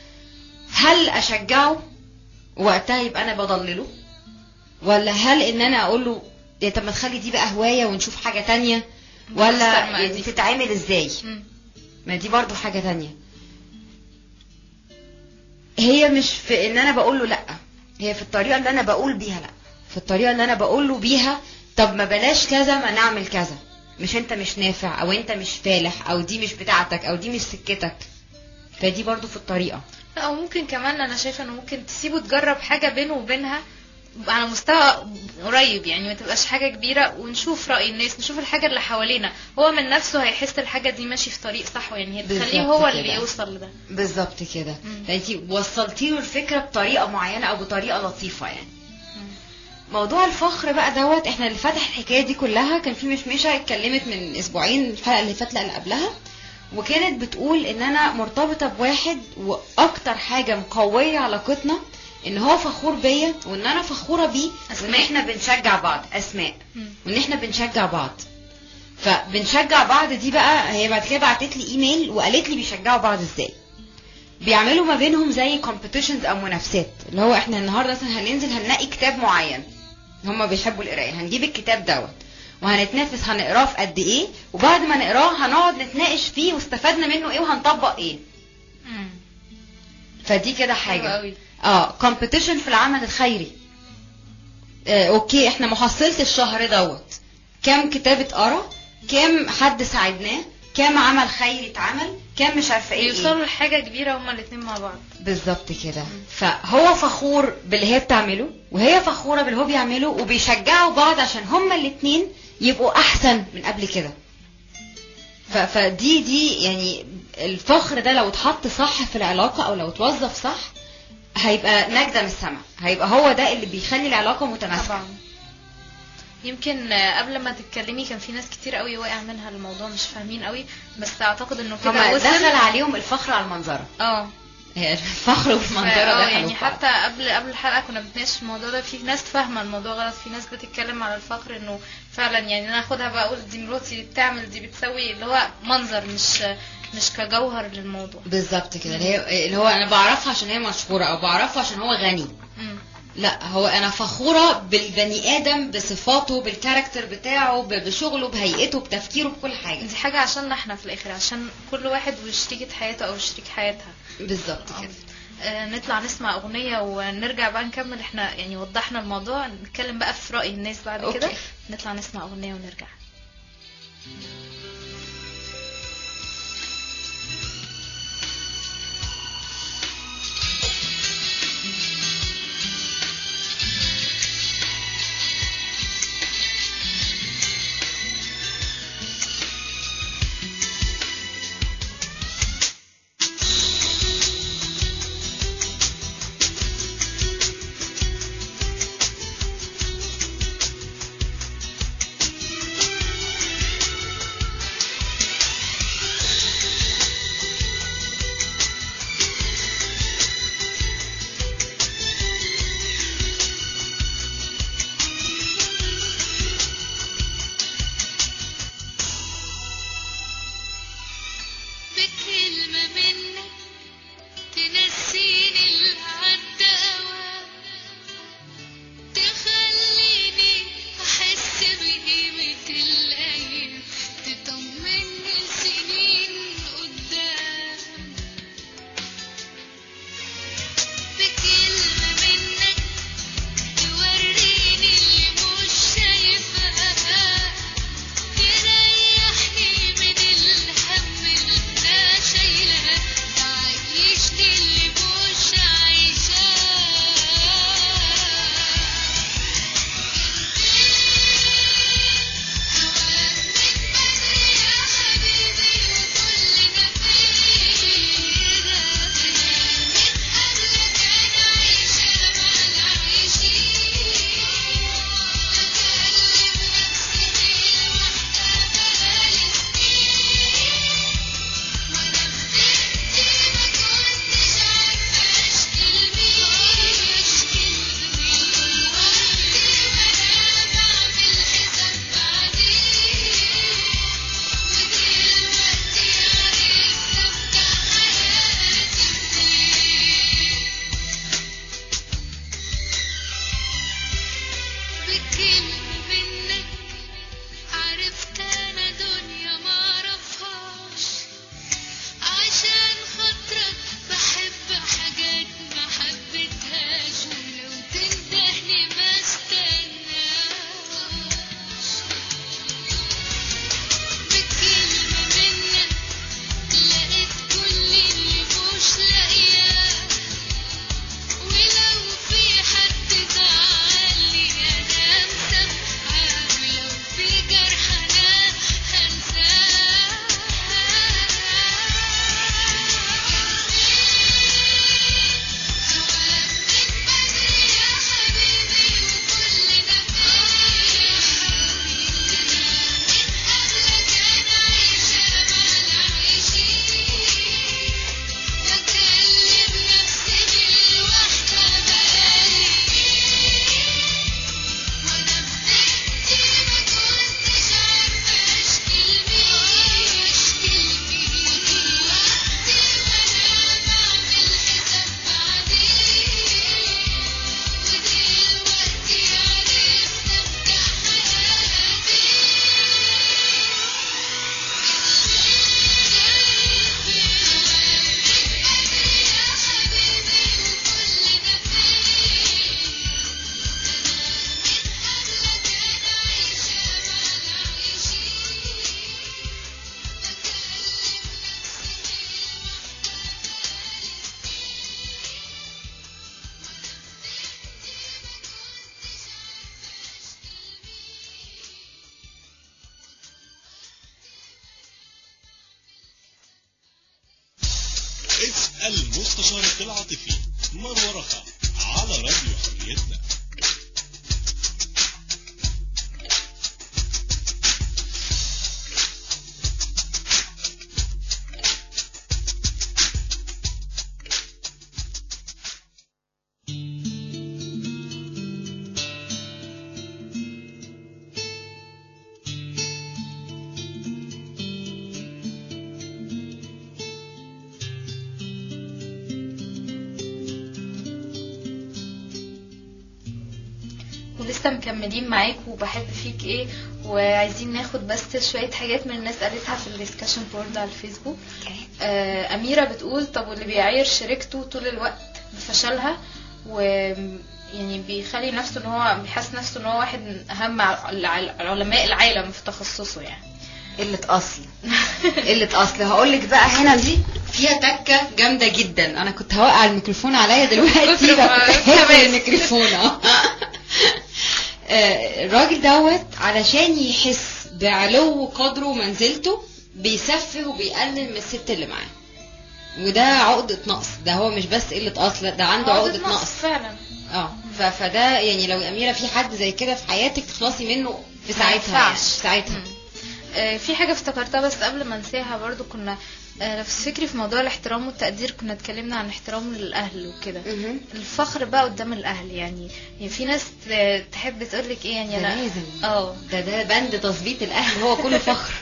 Speaker 3: هل اشجعه وقتها يبقى انا بضلله ولا هل ان انا اقول له يا طب ما تخلي دي بقى هوايه ونشوف حاجه تانية ولا
Speaker 2: نكسر
Speaker 3: يعني
Speaker 2: مقاديف.
Speaker 3: تتعمل ازاي
Speaker 2: مم.
Speaker 3: ما دي برضو حاجة تانية هي مش في ان انا بقول له لا هي في الطريقة اللي انا بقول بيها لا في الطريقة اللي انا بقول له بيها طب ما بلاش كذا ما نعمل كذا مش انت مش نافع او انت مش فالح او دي مش بتاعتك او دي مش سكتك فدي برضو في الطريقة
Speaker 2: لا او ممكن كمان انا شايفه انه ممكن تسيبه تجرب حاجه بينه وبينها على مستوى قريب يعني ما تبقاش حاجه كبيره ونشوف راي الناس نشوف الحاجه اللي حوالينا هو من نفسه هيحس الحاجه دي ماشي في طريق صح يعني هي تخليه
Speaker 3: بالظبط
Speaker 2: هو اللي
Speaker 3: كده.
Speaker 2: يوصل لده
Speaker 3: بالظبط كده
Speaker 2: مم.
Speaker 3: فانت وصلتي له الفكرة بطريقة معينة او بطريقة لطيفة يعني
Speaker 2: مم.
Speaker 3: موضوع الفخر بقى دوت احنا اللي فتح الحكايه دي كلها كان في مشمشه اتكلمت من اسبوعين الحلقه اللي فاتت لا اللي قبلها وكانت بتقول ان انا مرتبطه بواحد واكتر حاجه مقويه علاقتنا ان هو فخور بيا وان انا فخوره بيه وان
Speaker 2: أسماء.
Speaker 3: احنا بنشجع بعض اسماء
Speaker 2: مم.
Speaker 3: وان احنا بنشجع بعض فبنشجع بعض دي بقى هي بعد كده بعتت لي ايميل وقالت لي بيشجعوا بعض ازاي بيعملوا ما بينهم زي كومبيتيشنز او منافسات اللي هو احنا النهارده مثلا هننزل هنلاقي كتاب معين هما بيحبوا القرايه هنجيب الكتاب دوت وهنتنافس هنقراه في قد ايه وبعد ما نقراه هنقعد نتناقش فيه واستفدنا منه ايه وهنطبق ايه
Speaker 2: مم.
Speaker 3: فدي كده
Speaker 2: حلو
Speaker 3: حاجه
Speaker 2: قوي
Speaker 3: اه كومبيتيشن في العمل الخيري آه اوكي احنا محصلة الشهر دوت كام كتاب اتقرا كام حد ساعدناه كام عمل خيري اتعمل كام مش عارفه ايه إيه.
Speaker 2: يوصلوا لحاجه كبيره هما الاثنين مع بعض
Speaker 3: بالظبط كده فهو فخور باللي هي بتعمله وهي فخوره باللي هو بيعمله وبيشجعوا بعض عشان هما الاتنين يبقوا احسن من قبل كده ف- فدي دي يعني الفخر ده لو اتحط صح في العلاقه او لو اتوظف صح هيبقى نجده من السما هيبقى هو ده اللي بيخلي العلاقه متماسكه
Speaker 2: طبعا يمكن آه، قبل ما تتكلمي كان في ناس كتير قوي واقع منها الموضوع مش فاهمين قوي بس اعتقد انه كده
Speaker 3: هما
Speaker 2: وصل
Speaker 3: دخل عليهم الفخر على المنظره
Speaker 2: اه
Speaker 3: هي الفخر والمنظره
Speaker 2: اه
Speaker 3: دخلوا
Speaker 2: يعني
Speaker 3: في بعض.
Speaker 2: حتى قبل قبل الحلقه كنا بنتناقش في الموضوع ده في ناس فاهمه الموضوع غلط في ناس بتتكلم على الفقر انه فعلا يعني انا اخدها بقى اقول دي مراتي دي بتعمل دي بتسوي اللي هو منظر مش مش كجوهر للموضوع
Speaker 3: بالظبط كده اللي هي اللي هو انا بعرفها عشان هي مشهوره او بعرفها عشان هو غني
Speaker 2: مم.
Speaker 3: لا هو انا فخوره بالبني ادم بصفاته بالكاركتر بتاعه ب- بشغله بهيئته بتفكيره بكل حاجه
Speaker 2: دي حاجه عشاننا احنا في الاخر عشان كل واحد وشريكه حياته او شريك حياتها
Speaker 3: بالظبط كده
Speaker 2: آه، نطلع نسمع اغنيه ونرجع بقى نكمل احنا يعني وضحنا الموضوع نتكلم بقى في راي الناس بعد
Speaker 3: أوكي.
Speaker 2: كده نطلع نسمع اغنيه ونرجع
Speaker 4: Thank
Speaker 1: المستشارة العاطفي مروة رخا على راديو حريتنا
Speaker 2: ولسه مكملين معاك وبحب فيك ايه وعايزين ناخد بس شوية حاجات من الناس قالتها في الديسكشن بورد على الفيسبوك آه أميرة بتقول طب واللي بيعاير شريكته طول الوقت بفشلها و يعني بيخلي نفسه ان هو بيحس نفسه ان هو واحد من اهم الع- علماء العالم في تخصصه يعني
Speaker 3: قلة أصل قلة أصل هقول لك بقى هنا دي فيها تكة جامدة جدا أنا كنت هوقع الميكروفون عليا دلوقتي
Speaker 2: كتر ما-
Speaker 3: فكنت هاخد الميكروفون اه آه، الراجل دوت علشان يحس بعلو قدره ومنزلته بيسفه وبيقلل من الست اللي معاه وده عقدة نقص ده هو مش بس قلة أصل ده عنده عقدة نقص
Speaker 2: فعلا
Speaker 3: اه ف- فده يعني لو يا أميرة في حد زي كده في حياتك تخلصي منه في ساعتها يعني
Speaker 2: ينفعش.
Speaker 3: في ساعتها
Speaker 2: مم. آه، في حاجة افتكرتها بس قبل ما انساها برضو كنا آه، لو تفتكري في موضوع الاحترام والتقدير كنا اتكلمنا عن احترام للأهل وكده
Speaker 3: مهم.
Speaker 2: الفخر بقى قدام الأهل يعني يعني في ناس ت- تحب تقولك ايه يعني
Speaker 3: ده
Speaker 2: أنا
Speaker 3: لازم.
Speaker 2: اه
Speaker 3: ده ده بند تظبيط الاهل هو كله فخر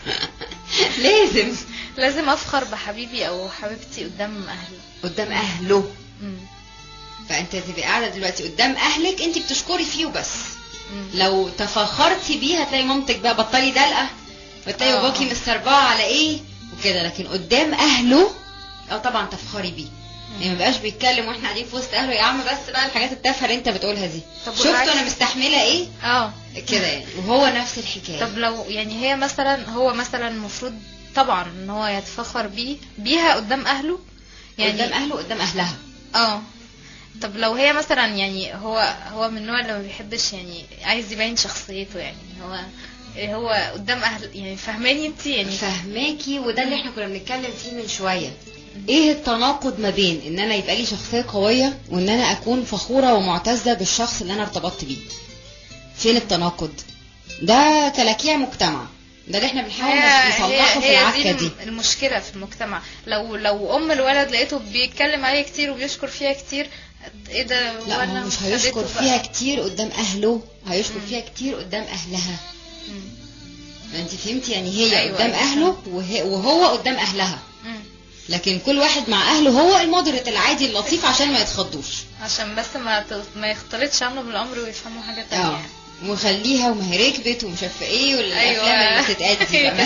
Speaker 3: لازم
Speaker 2: لازم أفخر بحبيبي أو حبيبتي قدام أهلي
Speaker 3: قدام اهله
Speaker 2: مم.
Speaker 3: فانت تبقى قاعده دلوقتي قدام اهلك انت بتشكري فيه وبس
Speaker 2: مم.
Speaker 3: لو تفخرتي بيه هتلاقي مامتك بقى بطلي دلقه وتلاقي
Speaker 2: آه.
Speaker 3: باباكي مستربعه على ايه وكده لكن قدام اهله اه طبعا تفخري بيه يعني ما بقاش بيتكلم واحنا قاعدين في وسط اهله يا عم بس بقى الحاجات التافهه اللي انت بتقولها دي
Speaker 2: طب
Speaker 3: شفتوا
Speaker 2: والعكس؟
Speaker 3: انا مستحمله ايه
Speaker 2: اه
Speaker 3: كده يعني وهو نفس الحكايه
Speaker 2: طب لو يعني هي مثلا هو مثلا المفروض طبعا ان هو يتفخر بيه بيها قدام اهله
Speaker 3: يعني قدام اهله قدام اهلها
Speaker 2: اه طب لو هي مثلا يعني هو هو من النوع اللي ما بيحبش يعني عايز يبين شخصيته يعني هو هو قدام اهل يعني فاهماني انت يعني
Speaker 3: فهماكي وده اللي احنا كنا بنتكلم فيه من شويه ايه التناقض ما بين ان انا يبقى لي شخصيه قويه وان انا اكون فخوره ومعتزه بالشخص اللي انا ارتبطت بيه فين التناقض ده كلاكيع مجتمع ده اللي احنا بنحاول نصلحه في العكه دي
Speaker 2: المشكله في المجتمع لو لو ام الولد لقيته بيتكلم عليها كتير وبيشكر فيها كتير ايه ده
Speaker 3: لا
Speaker 2: وأنا
Speaker 3: هو مش
Speaker 2: خدته
Speaker 3: هيشكر
Speaker 2: بقى.
Speaker 3: فيها كتير قدام اهله هيشكر
Speaker 2: مم.
Speaker 3: فيها كتير قدام اهلها
Speaker 2: مم.
Speaker 3: انت فهمتي يعني هي
Speaker 2: أيوة،
Speaker 3: قدام
Speaker 2: أيوة.
Speaker 3: اهله وهي وهو قدام اهلها
Speaker 2: مم.
Speaker 3: لكن كل واحد مع اهله هو المودريت العادي اللطيف عشان ما يتخضوش
Speaker 2: عشان بس ما ت- ما يختلطش عنه بالامر ويفهموا حاجه تانية
Speaker 3: اه وخليها وما هي ركبت ومش عارفه ايه والافلام
Speaker 2: أيوة.
Speaker 3: اللي بتتقال دي بقى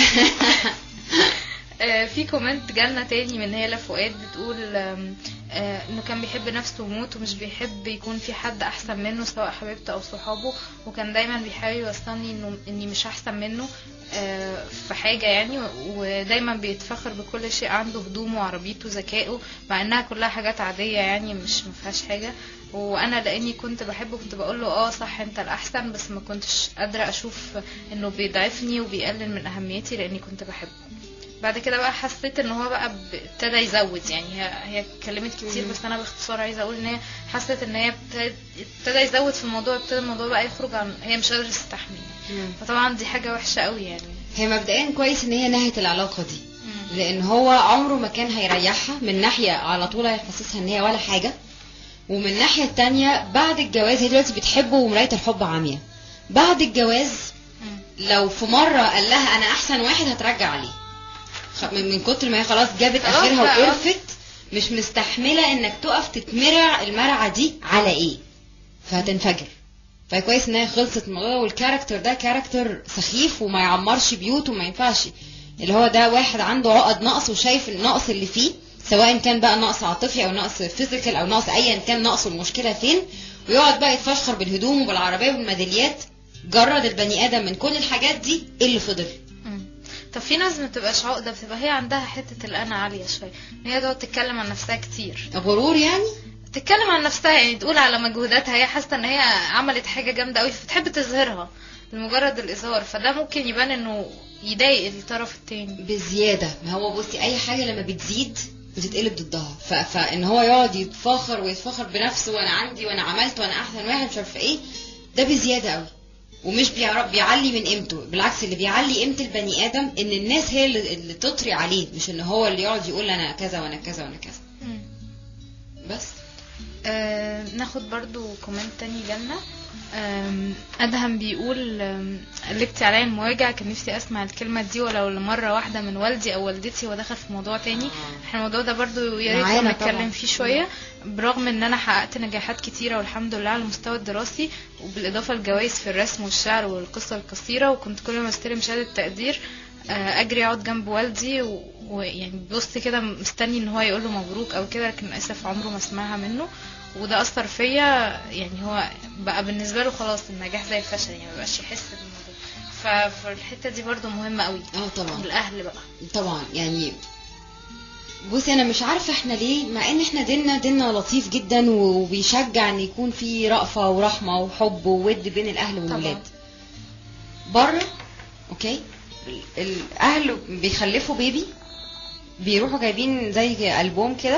Speaker 2: آه، في كومنت جالنا تاني من هالة فؤاد بتقول آم، آه، انه كان بيحب نفسه وموت ومش بيحب يكون في حد احسن منه سواء حبيبته او صحابه وكان دايما بيحاول يوصلني انه اني مش احسن منه آه، في حاجه يعني ودايما بيتفخر بكل شيء عنده هدومه وعربيته ذكائه مع انها كلها حاجات عاديه يعني مش مفيهاش حاجه وانا لاني كنت بحبه كنت بقول له اه صح انت الاحسن بس ما كنتش قادره اشوف انه بيضعفني وبيقلل من اهميتي لاني كنت بحبه بعد كده بقى حسيت ان هو بقى ب- ابتدى يزود يعني هي هي اتكلمت كتير بس انا باختصار عايزه اقول ان هي حست ان هي ابتدى- ابتدى يزود في الموضوع ابتدى الموضوع بقى يخرج عن هي مش قادره تستحمل فطبعا دي حاجه وحشه قوي يعني
Speaker 3: هي مبدئيا كويس ان هي نهت العلاقه دي
Speaker 2: مم.
Speaker 3: لان هو عمره ما كان هيريحها من ناحيه على طول هيحسسها ان هي ولا حاجه ومن الناحيه التانية بعد الجواز هي دلوقتي بتحبه ومرايه الحب عاميه بعد الجواز
Speaker 2: مم.
Speaker 3: لو في مره قال لها انا احسن واحد هترجع عليه خ- من من كتر ما هي خلاص جابت
Speaker 2: خلاص
Speaker 3: اخرها
Speaker 2: بقى.
Speaker 3: وقرفت مش مستحمله انك تقف تتمرع المرعه دي على ايه فهتنفجر فكويس ان هي خلصت من الموضوع ده، والكاركتر ده كاركتر سخيف وما يعمرش بيوت وما ينفعش اللي هو ده واحد عنده عقد نقص وشايف النقص اللي فيه سواء كان بقى نقص عاطفي او نقص فيزيكال او نقص ايا كان نقصه المشكله فين ويقعد بقى يتفشخر بالهدوم وبالعربيه والميداليات جرد البني ادم من كل الحاجات دي إيه اللي فضل
Speaker 2: مم. طب في ناس ما بتبقاش عقده بتبقى هي عندها حته الانا عاليه شويه إن هي تقعد تتكلم عن نفسها كتير
Speaker 3: غرور يعني
Speaker 2: تتكلم عن نفسها يعني تقول على مجهوداتها هي حاسه ان هي عملت حاجه جامده قوي فتحب تظهرها لمجرد الاظهار فده ممكن يبان انه يضايق الطرف التاني
Speaker 3: بزياده ما هو بصي اي حاجه لما بتزيد بتتقلب ضدها ف... فان هو يقعد يتفاخر ويتفاخر بنفسه وانا عندي وانا عملت وانا احسن واحد مش عارفه ايه ده بزياده قوي ومش بيعرف بيعلي من قيمته بالعكس اللي بيعلي قيمه البني ادم ان الناس هي اللي, اللي تطري عليه مش ان هو اللي يقعد يقول انا كذا وانا كذا وانا كذا
Speaker 2: مم.
Speaker 3: بس
Speaker 2: آه ناخد برضو كومنت تاني جالنا آم، ادهم بيقول آم، قلبتي عليا المواجع كان نفسي اسمع الكلمه دي ولو لمره واحده من والدي او والدتي ودخل في موضوع تاني احنا الموضوع ده برضو يا ريت
Speaker 3: معانا
Speaker 2: لما
Speaker 3: طبعا.
Speaker 2: نتكلم فيه شويه برغم ان انا حققت نجاحات كتيره والحمد لله على المستوى الدراسي وبالاضافه لجوائز في الرسم والشعر والقصه القصيره وكنت كل ما استلم شهاده تقدير آه، اجري اقعد جنب والدي و- ويعني بص كده مستني ان هو يقول له مبروك او كده لكن للاسف عمره ما سمعها منه وده اثر فيا يعني هو بقى بالنسبه له خلاص النجاح زي الفشل يعني ما بقاش يحس بالموضوع ف- فالحته دي برضو مهمه قوي
Speaker 3: اه طبعا
Speaker 2: الاهل بقى
Speaker 3: طبعا يعني بصي انا مش عارفه احنا ليه مع ان احنا ديننا ديننا لطيف جدا وبيشجع ان يكون في رأفه ورحمه وحب وود بين الاهل والولاد بره اوكي ال- الاهل بيخلفوا بيبي بيروحوا جايبين زي البوم كده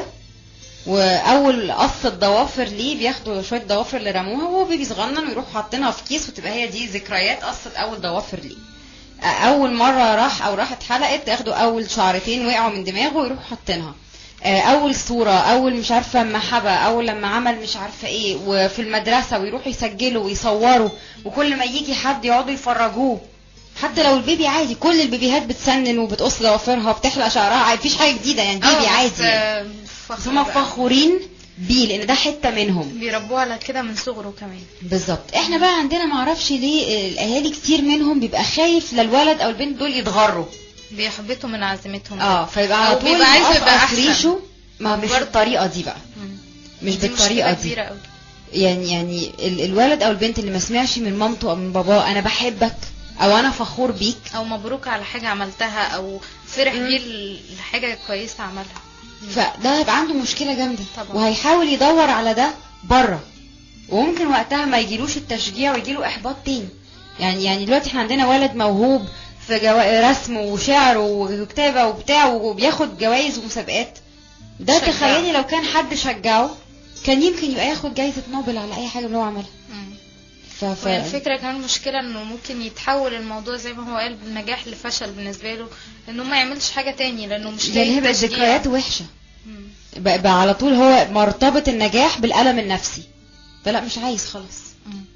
Speaker 3: واول قص الضوافر ليه بياخدوا شويه ضوافر اللي رموها وهو بيبي صغنن ويروحوا حاطينها في كيس وتبقى هي دي ذكريات قصه اول ضوافر ليه اول مره راح او راحت حلقت ياخدوا اول شعرتين وقعوا من دماغه ويروحوا حاطينها آه، اول صوره اول مش عارفه لما حبى اول لما عمل مش عارفه ايه وفي المدرسه ويروحوا يسجلوا ويصوروا وكل ما يجي حد يقعدوا يفرجوه حتى لو البيبي عادي كل البيبيهات بتسنن وبتقص ضوافرها وبتحلق شعرها عادي مفيش حاجه جديده يعني
Speaker 2: آه،
Speaker 3: بيبي
Speaker 2: بس،
Speaker 3: عادي يعني.
Speaker 2: آه، فخر
Speaker 3: بس هما
Speaker 2: بقى.
Speaker 3: فخورين بيه لان ده حته منهم
Speaker 2: بيربوه على كده من صغره كمان
Speaker 3: بالظبط احنا بقى عندنا معرفش ليه الاهالي كتير منهم بيبقى خايف للولد او البنت دول يتغروا
Speaker 2: بيحبطوا من عزيمتهم
Speaker 3: اه فيبقى على
Speaker 2: أو
Speaker 3: طول
Speaker 2: بيبقى عايزه
Speaker 3: يقف
Speaker 2: يبقى
Speaker 3: على
Speaker 2: أحسن.
Speaker 3: فريشه ما مش
Speaker 2: برضه.
Speaker 3: بالطريقه دي بقى
Speaker 2: مم.
Speaker 3: مش
Speaker 2: دي
Speaker 3: بالطريقه
Speaker 2: مشكلة
Speaker 3: دي
Speaker 2: كبيرة قوي
Speaker 3: يعني يعني ال- الولد او البنت اللي ما سمعش من مامته او من باباه انا بحبك او انا فخور بيك
Speaker 2: او مبروك على حاجه عملتها او فرح
Speaker 3: مم.
Speaker 2: بيه ل- لحاجه كويسه عملها
Speaker 3: فده هيبقى عنده مشكله جامده
Speaker 2: طبعا.
Speaker 3: وهيحاول يدور على ده بره وممكن وقتها ما يجيلوش التشجيع ويجيله احباط تاني يعني يعني دلوقتي احنا عندنا ولد موهوب في جو... رسم وشعر وكتابه وبتاع وبياخد جوائز ومسابقات ده
Speaker 2: شجعه.
Speaker 3: تخيلي لو كان حد شجعه كان يمكن يبقى ياخد جايزه نوبل على اي حاجه من اللي هو عملها
Speaker 2: مم.
Speaker 3: ف... ف...
Speaker 2: والفكرة كمان مشكلة انه ممكن يتحول الموضوع زي ما هو قال من نجاح لفشل بالنسبة له انه ما يعملش حاجة تاني لانه مش
Speaker 3: لان هي
Speaker 2: لاقي
Speaker 3: بقت
Speaker 2: تشجيع.
Speaker 3: ذكريات وحشه
Speaker 2: مم.
Speaker 3: بقى, بقى على طول هو مرتبط النجاح بالالم النفسي فلا مش عايز خلاص
Speaker 2: مم.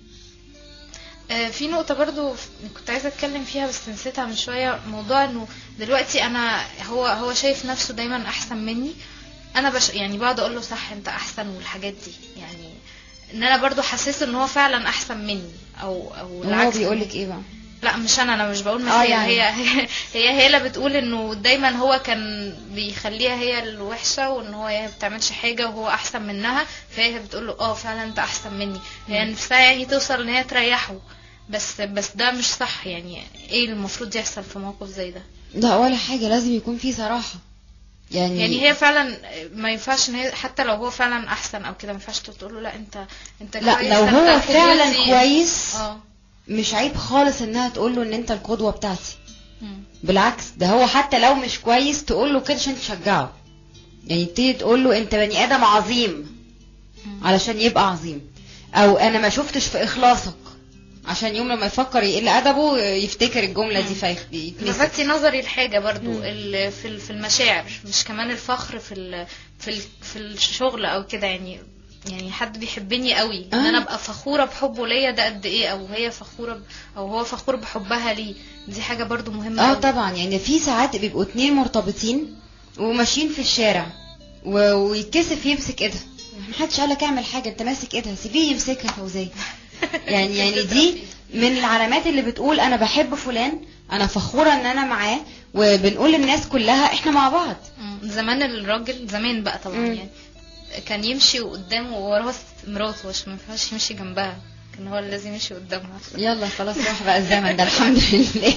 Speaker 2: آه، في نقطة برضو ف- كنت عايزة اتكلم فيها بس نسيتها من شوية موضوع انه دلوقتي انا هو هو شايف نفسه دايما احسن مني انا بش يعني بقعد اقول له صح انت احسن والحاجات دي يعني ان انا برضو حاسس ان هو فعلا احسن مني او او
Speaker 3: هو
Speaker 2: العكس
Speaker 3: بيقول لك ايه بقى
Speaker 2: لا مش انا انا مش بقول
Speaker 3: آه
Speaker 2: مثال
Speaker 3: يعني.
Speaker 2: هي هي هي هي اللي بتقول انه دايما هو كان بيخليها هي الوحشه وان هو هي ما بتعملش حاجه وهو احسن منها فهي بتقول له اه فعلا انت احسن مني هي نفسها يعني توصل ان هي تريحه بس بس ده مش صح يعني ايه المفروض يحصل في موقف زي ده
Speaker 3: لا ولا حاجة لازم يكون في صراحة يعني
Speaker 2: يعني هي فعلا ما ينفعش ان هي حتى لو هو فعلا احسن او كده ما ينفعش تقول له لا انت انت
Speaker 3: لا
Speaker 2: كويس،
Speaker 3: لو
Speaker 2: أنت
Speaker 3: هو
Speaker 2: في
Speaker 3: فعلا
Speaker 2: duty.
Speaker 3: كويس
Speaker 2: اه
Speaker 3: مش عيب خالص انها تقول له ان انت القدوة بتاعتي
Speaker 2: مم.
Speaker 3: بالعكس ده هو حتى لو مش كويس تقول له كده عشان تشجعه يعني تيجي تقول له انت بني ادم عظيم
Speaker 2: مم.
Speaker 3: علشان يبقى عظيم او انا ما شفتش في اخلاصك عشان يوم لما يفكر يقل ادبه يفتكر الجملة دي فيتمسك
Speaker 2: لفتي نظري لحاجه برضو
Speaker 3: مم.
Speaker 2: ال- في ال- في المشاعر مش كمان الفخر في ال في ال في الشغل او كده يعني يعني حد بيحبني قوي ان
Speaker 3: آه.
Speaker 2: انا ابقى فخوره بحبه ليا ده قد ايه او هي فخوره ب- او هو فخور بحبها ليه دي حاجه برضو مهمه
Speaker 3: اه
Speaker 2: أوي.
Speaker 3: طبعا يعني في ساعات بيبقوا اتنين مرتبطين وماشيين في الشارع و... ويتكسف يمسك ايدها محدش قالك اعمل حاجه انت ماسك ايدها سيبيه يمسكها فوزيه يعني يعني دي من العلامات اللي بتقول انا بحب فلان انا فخوره ان انا معاه وبنقول للناس كلها احنا مع بعض
Speaker 2: مم. زمان الراجل زمان بقى طبعا
Speaker 3: مم.
Speaker 2: يعني كان يمشي قدامه ووراه مراته عشان ما ينفعش يمشي جنبها كان هو اللي لازم يمشي قدامها
Speaker 3: يلا خلاص راح بقى الزمن ده الحمد لله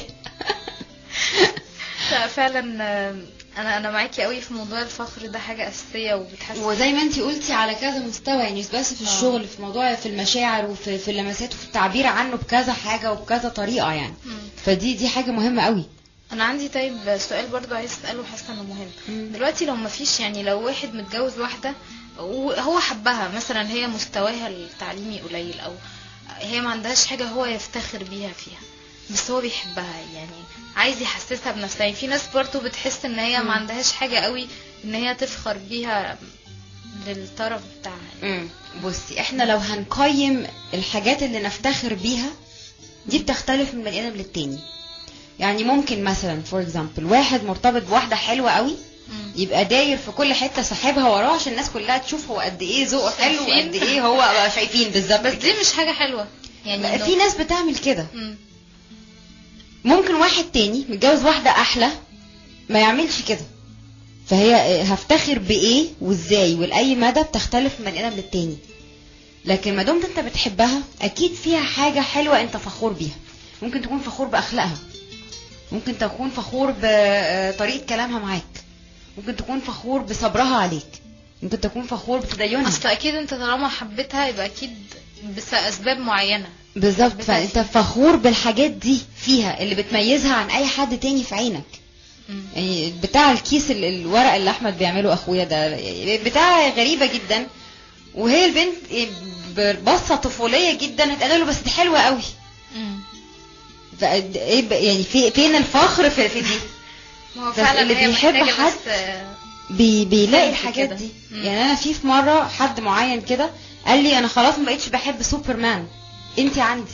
Speaker 2: لا فعلا آه، انا انا معاكي قوي في موضوع الفخر ده حاجه اساسيه وبتحس
Speaker 3: وزي ما انتي قلتي على كذا مستوى يعني مش بس في
Speaker 2: آه.
Speaker 3: الشغل في موضوع في المشاعر وفي في اللمسات وفي التعبير عنه بكذا حاجه وبكذا طريقه يعني
Speaker 2: مم.
Speaker 3: فدي دي حاجه مهمه قوي
Speaker 2: انا عندي طيب سؤال برضو عايز اساله حاسه انه مهم
Speaker 3: مم.
Speaker 2: دلوقتي لو مفيش يعني لو واحد متجوز واحده وهو حبها مثلا هي مستواها التعليمي قليل او هي ما عندهاش حاجه هو يفتخر بيها فيها بس هو بيحبها يعني عايز يحسسها بنفسها يعني في ناس برضو بتحس ان هي
Speaker 3: مم.
Speaker 2: ما عندهاش حاجه قوي ان هي تفخر بيها للطرف بتاعها
Speaker 3: امم بصي احنا لو هنقيم الحاجات اللي نفتخر بيها دي بتختلف من بني ادم للتاني يعني ممكن مثلا فور اكزامبل واحد مرتبط بواحده حلوه قوي
Speaker 2: مم.
Speaker 3: يبقى داير في كل حته صاحبها وراه عشان الناس كلها تشوف هو قد ايه ذوقه حلو
Speaker 2: شايفين؟
Speaker 3: وقد ايه هو بقى شايفين بالظبط
Speaker 2: بس دي مش حاجه حلوه يعني
Speaker 3: بقى
Speaker 2: إنه-
Speaker 3: في ناس بتعمل كده
Speaker 2: مم.
Speaker 3: ممكن واحد تاني متجوز واحدة أحلى ما يعملش كده فهي آه، هفتخر بإيه وإزاي ولأي مدى بتختلف من بني آدم للتاني لكن ما دمت أنت بتحبها أكيد فيها حاجة حلوة أنت فخور بيها ممكن تكون فخور بأخلاقها ممكن تكون فخور بطريقة كلامها معاك ممكن تكون فخور بصبرها عليك ممكن تكون فخور بتدينها
Speaker 2: اصل اكيد انت طالما حبيتها يبقى اكيد بس اسباب معينه
Speaker 3: بالظبط
Speaker 2: بتاعتي.
Speaker 3: فانت فخور بالحاجات دي فيها اللي بتميزها عن اي حد تاني في عينك
Speaker 2: مم.
Speaker 3: يعني بتاع الكيس ال- الورق اللي احمد بيعمله اخويا ده بتاع غريبه جدا وهي البنت ببصه طفوليه جدا هتقول له بس دي حلوه قوي
Speaker 2: مم.
Speaker 3: ف- إيه ب- يعني في فين الفخر في, في دي
Speaker 2: ما هو
Speaker 3: بس
Speaker 2: فعلا
Speaker 3: اللي
Speaker 2: هي
Speaker 3: بيحب
Speaker 2: محتاجة
Speaker 3: حد
Speaker 2: بس آه،
Speaker 3: بي بيلاقي
Speaker 2: فهمت
Speaker 3: الحاجات
Speaker 2: كده.
Speaker 3: دي
Speaker 2: مم.
Speaker 3: يعني انا في في مره حد معين كده قال لي انا خلاص ما بقتش بحب سوبرمان انت عندي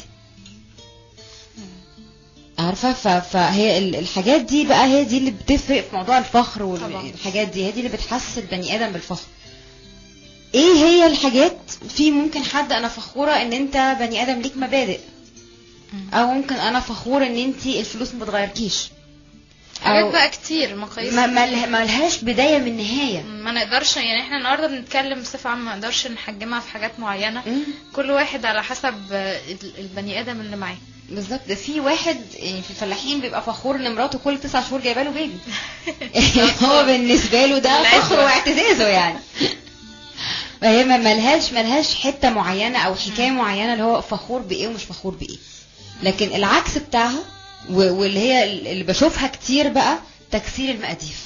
Speaker 3: عارفه ف- فهي ال- الحاجات دي بقى هي دي اللي بتفرق في موضوع الفخر
Speaker 2: طبعا.
Speaker 3: والحاجات دي هي دي اللي بتحسس البني ادم بالفخر ايه هي الحاجات في ممكن حد انا فخوره ان انت بني ادم ليك مبادئ
Speaker 2: مم.
Speaker 3: او ممكن انا فخوره ان انت الفلوس ما بتغيركيش
Speaker 2: حاجات
Speaker 3: أو
Speaker 2: بقى كتير مقاييس
Speaker 3: ما ما
Speaker 2: كتير.
Speaker 3: له- ما لهاش بدايه من نهايه
Speaker 2: ما نقدرش يعني احنا النهارده بنتكلم بصفه عامه ما نقدرش نحجمها في حاجات معينه
Speaker 3: مم.
Speaker 2: كل واحد على حسب آه، ال- البني ادم اللي معاه
Speaker 3: بالظبط ده في واحد يعني في الفلاحين بيبقى فخور ان مراته كل تسع شهور جايبه له بيبي هو بالنسبه له ده
Speaker 2: العزوة.
Speaker 3: فخر واعتزازه يعني فهي ما ملهاش ملهاش حته معينه او حكايه معينه اللي هو فخور بايه ومش فخور بايه لكن العكس بتاعها و- واللي هي اللي بشوفها كتير بقى تكسير المقاديف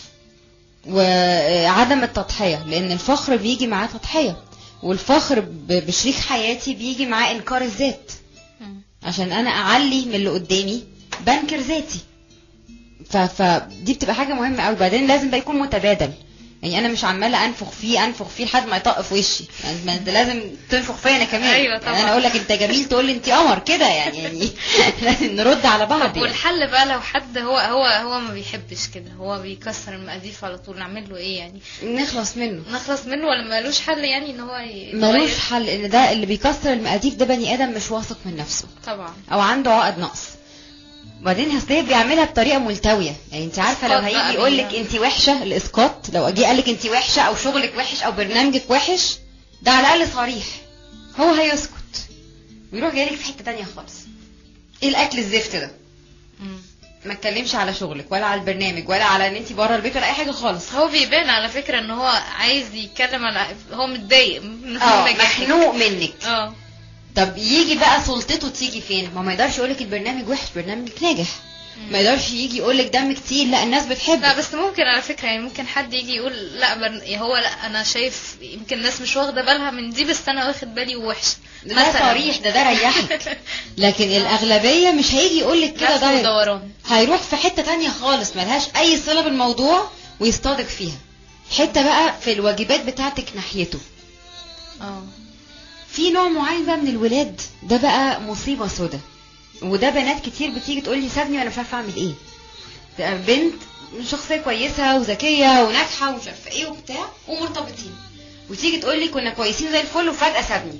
Speaker 3: وعدم التضحيه لان الفخر بيجي معاه تضحيه والفخر ب- بشريك حياتي بيجي معاه انكار الذات
Speaker 2: مم.
Speaker 3: عشان انا اعلي من اللي قدامي بنكر ذاتي ف... فدي بتبقى حاجه مهمه قوي بعدين لازم ده يكون متبادل يعني انا مش عماله انفخ فيه انفخ فيه لحد ما يطق في وشي يعني ما انت لازم تنفخ فيا انا كمان
Speaker 2: أيوة
Speaker 3: يعني
Speaker 2: طبعا.
Speaker 3: انا اقول لك انت جميل تقول لي انت قمر كده يعني يعني لازم نرد على بعض
Speaker 2: طب
Speaker 3: يعني.
Speaker 2: والحل بقى لو حد هو هو هو ما بيحبش كده هو بيكسر المقاديف على طول نعمل له ايه يعني
Speaker 3: نخلص منه
Speaker 2: نخلص منه ولا ملوش حل يعني ان هو ي-
Speaker 3: ملوش
Speaker 2: يغير؟
Speaker 3: حل ان ده اللي بيكسر المقاديف ده بني ادم مش واثق من نفسه
Speaker 2: طبعا
Speaker 3: او عنده عقد نقص وبعدين هتلاقيه بيعملها بطريقه ملتويه يعني انت عارفه لو
Speaker 2: إسقاط بقى
Speaker 3: هيجي يقول لك
Speaker 2: بيها.
Speaker 3: انت وحشه الاسقاط لو اجي قال لك انت وحشه او شغلك وحش او برنامجك وحش ده على الاقل صريح هو هيسكت ويروح جاي لك في حته تانية خالص ايه الاكل الزفت ده
Speaker 2: مم.
Speaker 3: ما اتكلمش على شغلك ولا على البرنامج ولا على ان انت بره البيت ولا اي حاجه خالص
Speaker 2: هو بيبان على فكرة ان هو عايز يتكلم على هو متضايق من
Speaker 3: اه
Speaker 2: نجاحك.
Speaker 3: مخنوق منك
Speaker 2: اه
Speaker 3: طب يجي بقى سلطته تيجي فين ما ما يقدرش يقولك البرنامج وحش برنامجك ناجح ما يقدرش يجي يقولك دمك تقيل لا الناس بتحبك
Speaker 2: لا بس ممكن على فكرة يعني ممكن حد يجي يقول لا برن... هو لا انا شايف يمكن الناس مش واخدة بالها من دي بس انا واخد بالي ووحش
Speaker 3: ده صريح ده ده ريحك لكن الأغلبية مش هيجي يقولك كده
Speaker 2: لف
Speaker 3: ده
Speaker 2: ودوران
Speaker 3: هيروح في حتة تانية خالص ملهاش أي صلة بالموضوع ويصطادق فيها حتة بقى في الواجبات بتاعتك ناحيته
Speaker 2: اه
Speaker 3: في نوع معين بقى من الولاد ده بقى مصيبة سودا وده بنات كتير بتيجي تقول لي سابني وانا مش عارفه اعمل ايه ده بنت شخصيه كويسه وذكيه وناجحه ومش عارفه ايه وبتاع ومرتبطين وتيجي تقول لي كنا كويسين زي الفل وفجاه سابني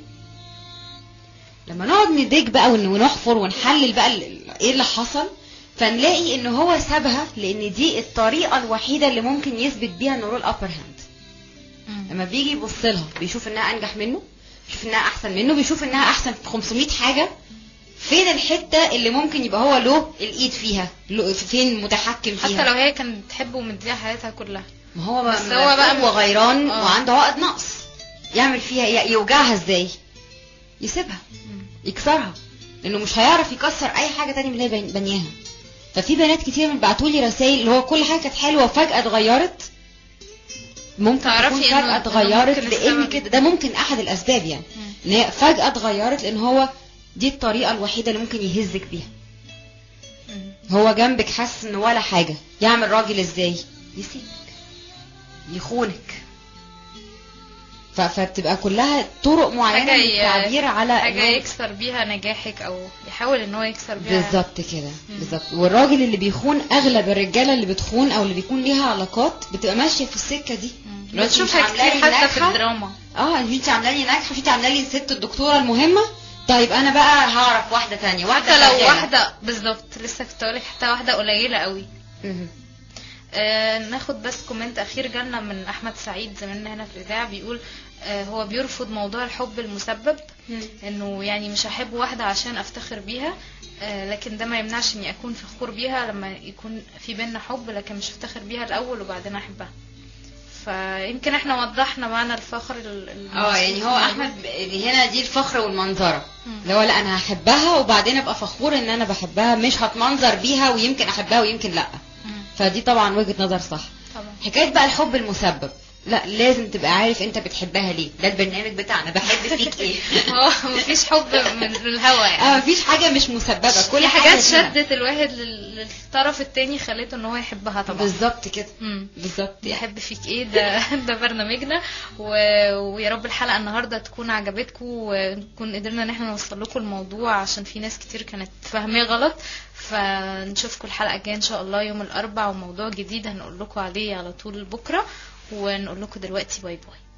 Speaker 3: لما نقعد نديك بقى ون- ونحفر ونحلل بقى ال- ال- ايه اللي حصل فنلاقي ان هو سابها لان دي الطريقه الوحيده اللي ممكن يثبت بيها انه له الابر هاند لما بيجي يبص لها بيشوف انها انجح منه بيشوف انها احسن منه بيشوف انها احسن في 500 حاجه فين الحته اللي ممكن يبقى هو له الايد فيها له فين متحكم فيها
Speaker 2: حتى لو هي كانت بتحبه ومديها حياتها كلها
Speaker 3: ما هو
Speaker 2: بس
Speaker 3: بس
Speaker 2: هو
Speaker 3: هو
Speaker 2: بقى
Speaker 3: بقى
Speaker 2: م-
Speaker 3: وغيران
Speaker 2: آه.
Speaker 3: وعنده عقد نقص يعمل فيها ي- يوجعها ازاي يسيبها يكسرها لانه مش هيعرف يكسر اي حاجه تانية من اللي هي بن- بنياها ففي بنات كتير بعتوا لي رسائل اللي هو كل حاجه كانت حلوه وفجاه اتغيرت ممكن
Speaker 2: تعرفي
Speaker 3: تكون
Speaker 2: إنه-
Speaker 3: فجاه
Speaker 2: إنه
Speaker 3: اتغيرت
Speaker 2: ممكن
Speaker 3: لان
Speaker 2: السبب
Speaker 3: كده ده ممكن احد الاسباب يعني
Speaker 2: مم.
Speaker 3: ان هي فجاه اتغيرت لان هو دي الطريقه الوحيده اللي ممكن يهزك بيها
Speaker 2: مم.
Speaker 3: هو جنبك حاسس ان ولا حاجه يعمل راجل ازاي يسيبك يخونك ف- فبتبقى كلها طرق معينه
Speaker 2: حاجة ي-
Speaker 3: للتعبير على
Speaker 2: حاجة
Speaker 3: إنه-
Speaker 2: يكسر بيها نجاحك او يحاول ان هو يكسر بيها
Speaker 3: بالظبط كده بالظبط والراجل اللي بيخون اغلب الرجاله اللي بتخون او اللي بيكون ليها علاقات بتبقى ماشيه في السكه دي
Speaker 2: مم.
Speaker 3: لو أنت مش
Speaker 2: بتشوفها
Speaker 3: عاملة
Speaker 2: كتير
Speaker 3: لي
Speaker 2: حتى في
Speaker 3: ناجحة،
Speaker 2: الدراما
Speaker 3: اه مش انت عامله لي ناجحه مش انت عامله لي الست الدكتوره المهمه طيب انا بقى هعرف واحده تانية واحده
Speaker 2: حتى لو
Speaker 3: شغالة.
Speaker 2: واحدة بالظبط لسه كنت اقولك حتى واحدة قليلة قوي
Speaker 3: مهم.
Speaker 2: آه ناخد بس كومنت اخير جالنا من احمد سعيد زميلنا هنا في الاذاعه بيقول آه هو بيرفض موضوع الحب المسبب انه يعني مش هحب واحده عشان افتخر بيها آه لكن ده ما يمنعش اني اكون فخور بيها لما يكون في بينا حب لكن مش افتخر بيها الاول وبعدين احبها فيمكن احنا وضحنا معنى الفخر ال- ال-
Speaker 3: اه يعني هو احمد ب- اللي هنا دي الفخر والمنظره
Speaker 2: مم.
Speaker 3: اللي هو لا انا هحبها وبعدين ابقى فخور ان انا بحبها مش هتمنظر بيها ويمكن احبها ويمكن لا
Speaker 2: مم.
Speaker 3: فدي طبعا وجهه نظر صح
Speaker 2: طبعا
Speaker 3: حكايه بقى الحب المسبب لا لازم تبقى عارف انت بتحبها ليه ده البرنامج بتاعنا بحب فيك ايه
Speaker 2: هو مفيش حب من الهوا يعني
Speaker 3: اه مفيش حاجه مش مسببه كل
Speaker 2: في
Speaker 3: حاجه
Speaker 2: حاجات
Speaker 3: فيها.
Speaker 2: شدت الواحد لل- للطرف التاني خليته ان هو يحبها طبعا
Speaker 3: بالظبط كده
Speaker 2: مم.
Speaker 3: بالظبط يعني
Speaker 2: يحب فيك ايه ده ده برنامجنا و... ويا رب الحلقه النهارده تكون عجبتكم ونكون قدرنا ان احنا نوصل لكم الموضوع عشان في ناس كتير كانت فاهماه غلط فنشوفكم الحلقه الجايه ان شاء الله يوم الاربعاء وموضوع جديد هنقول لكم عليه على طول بكره ونقول لكم دلوقتي باي باي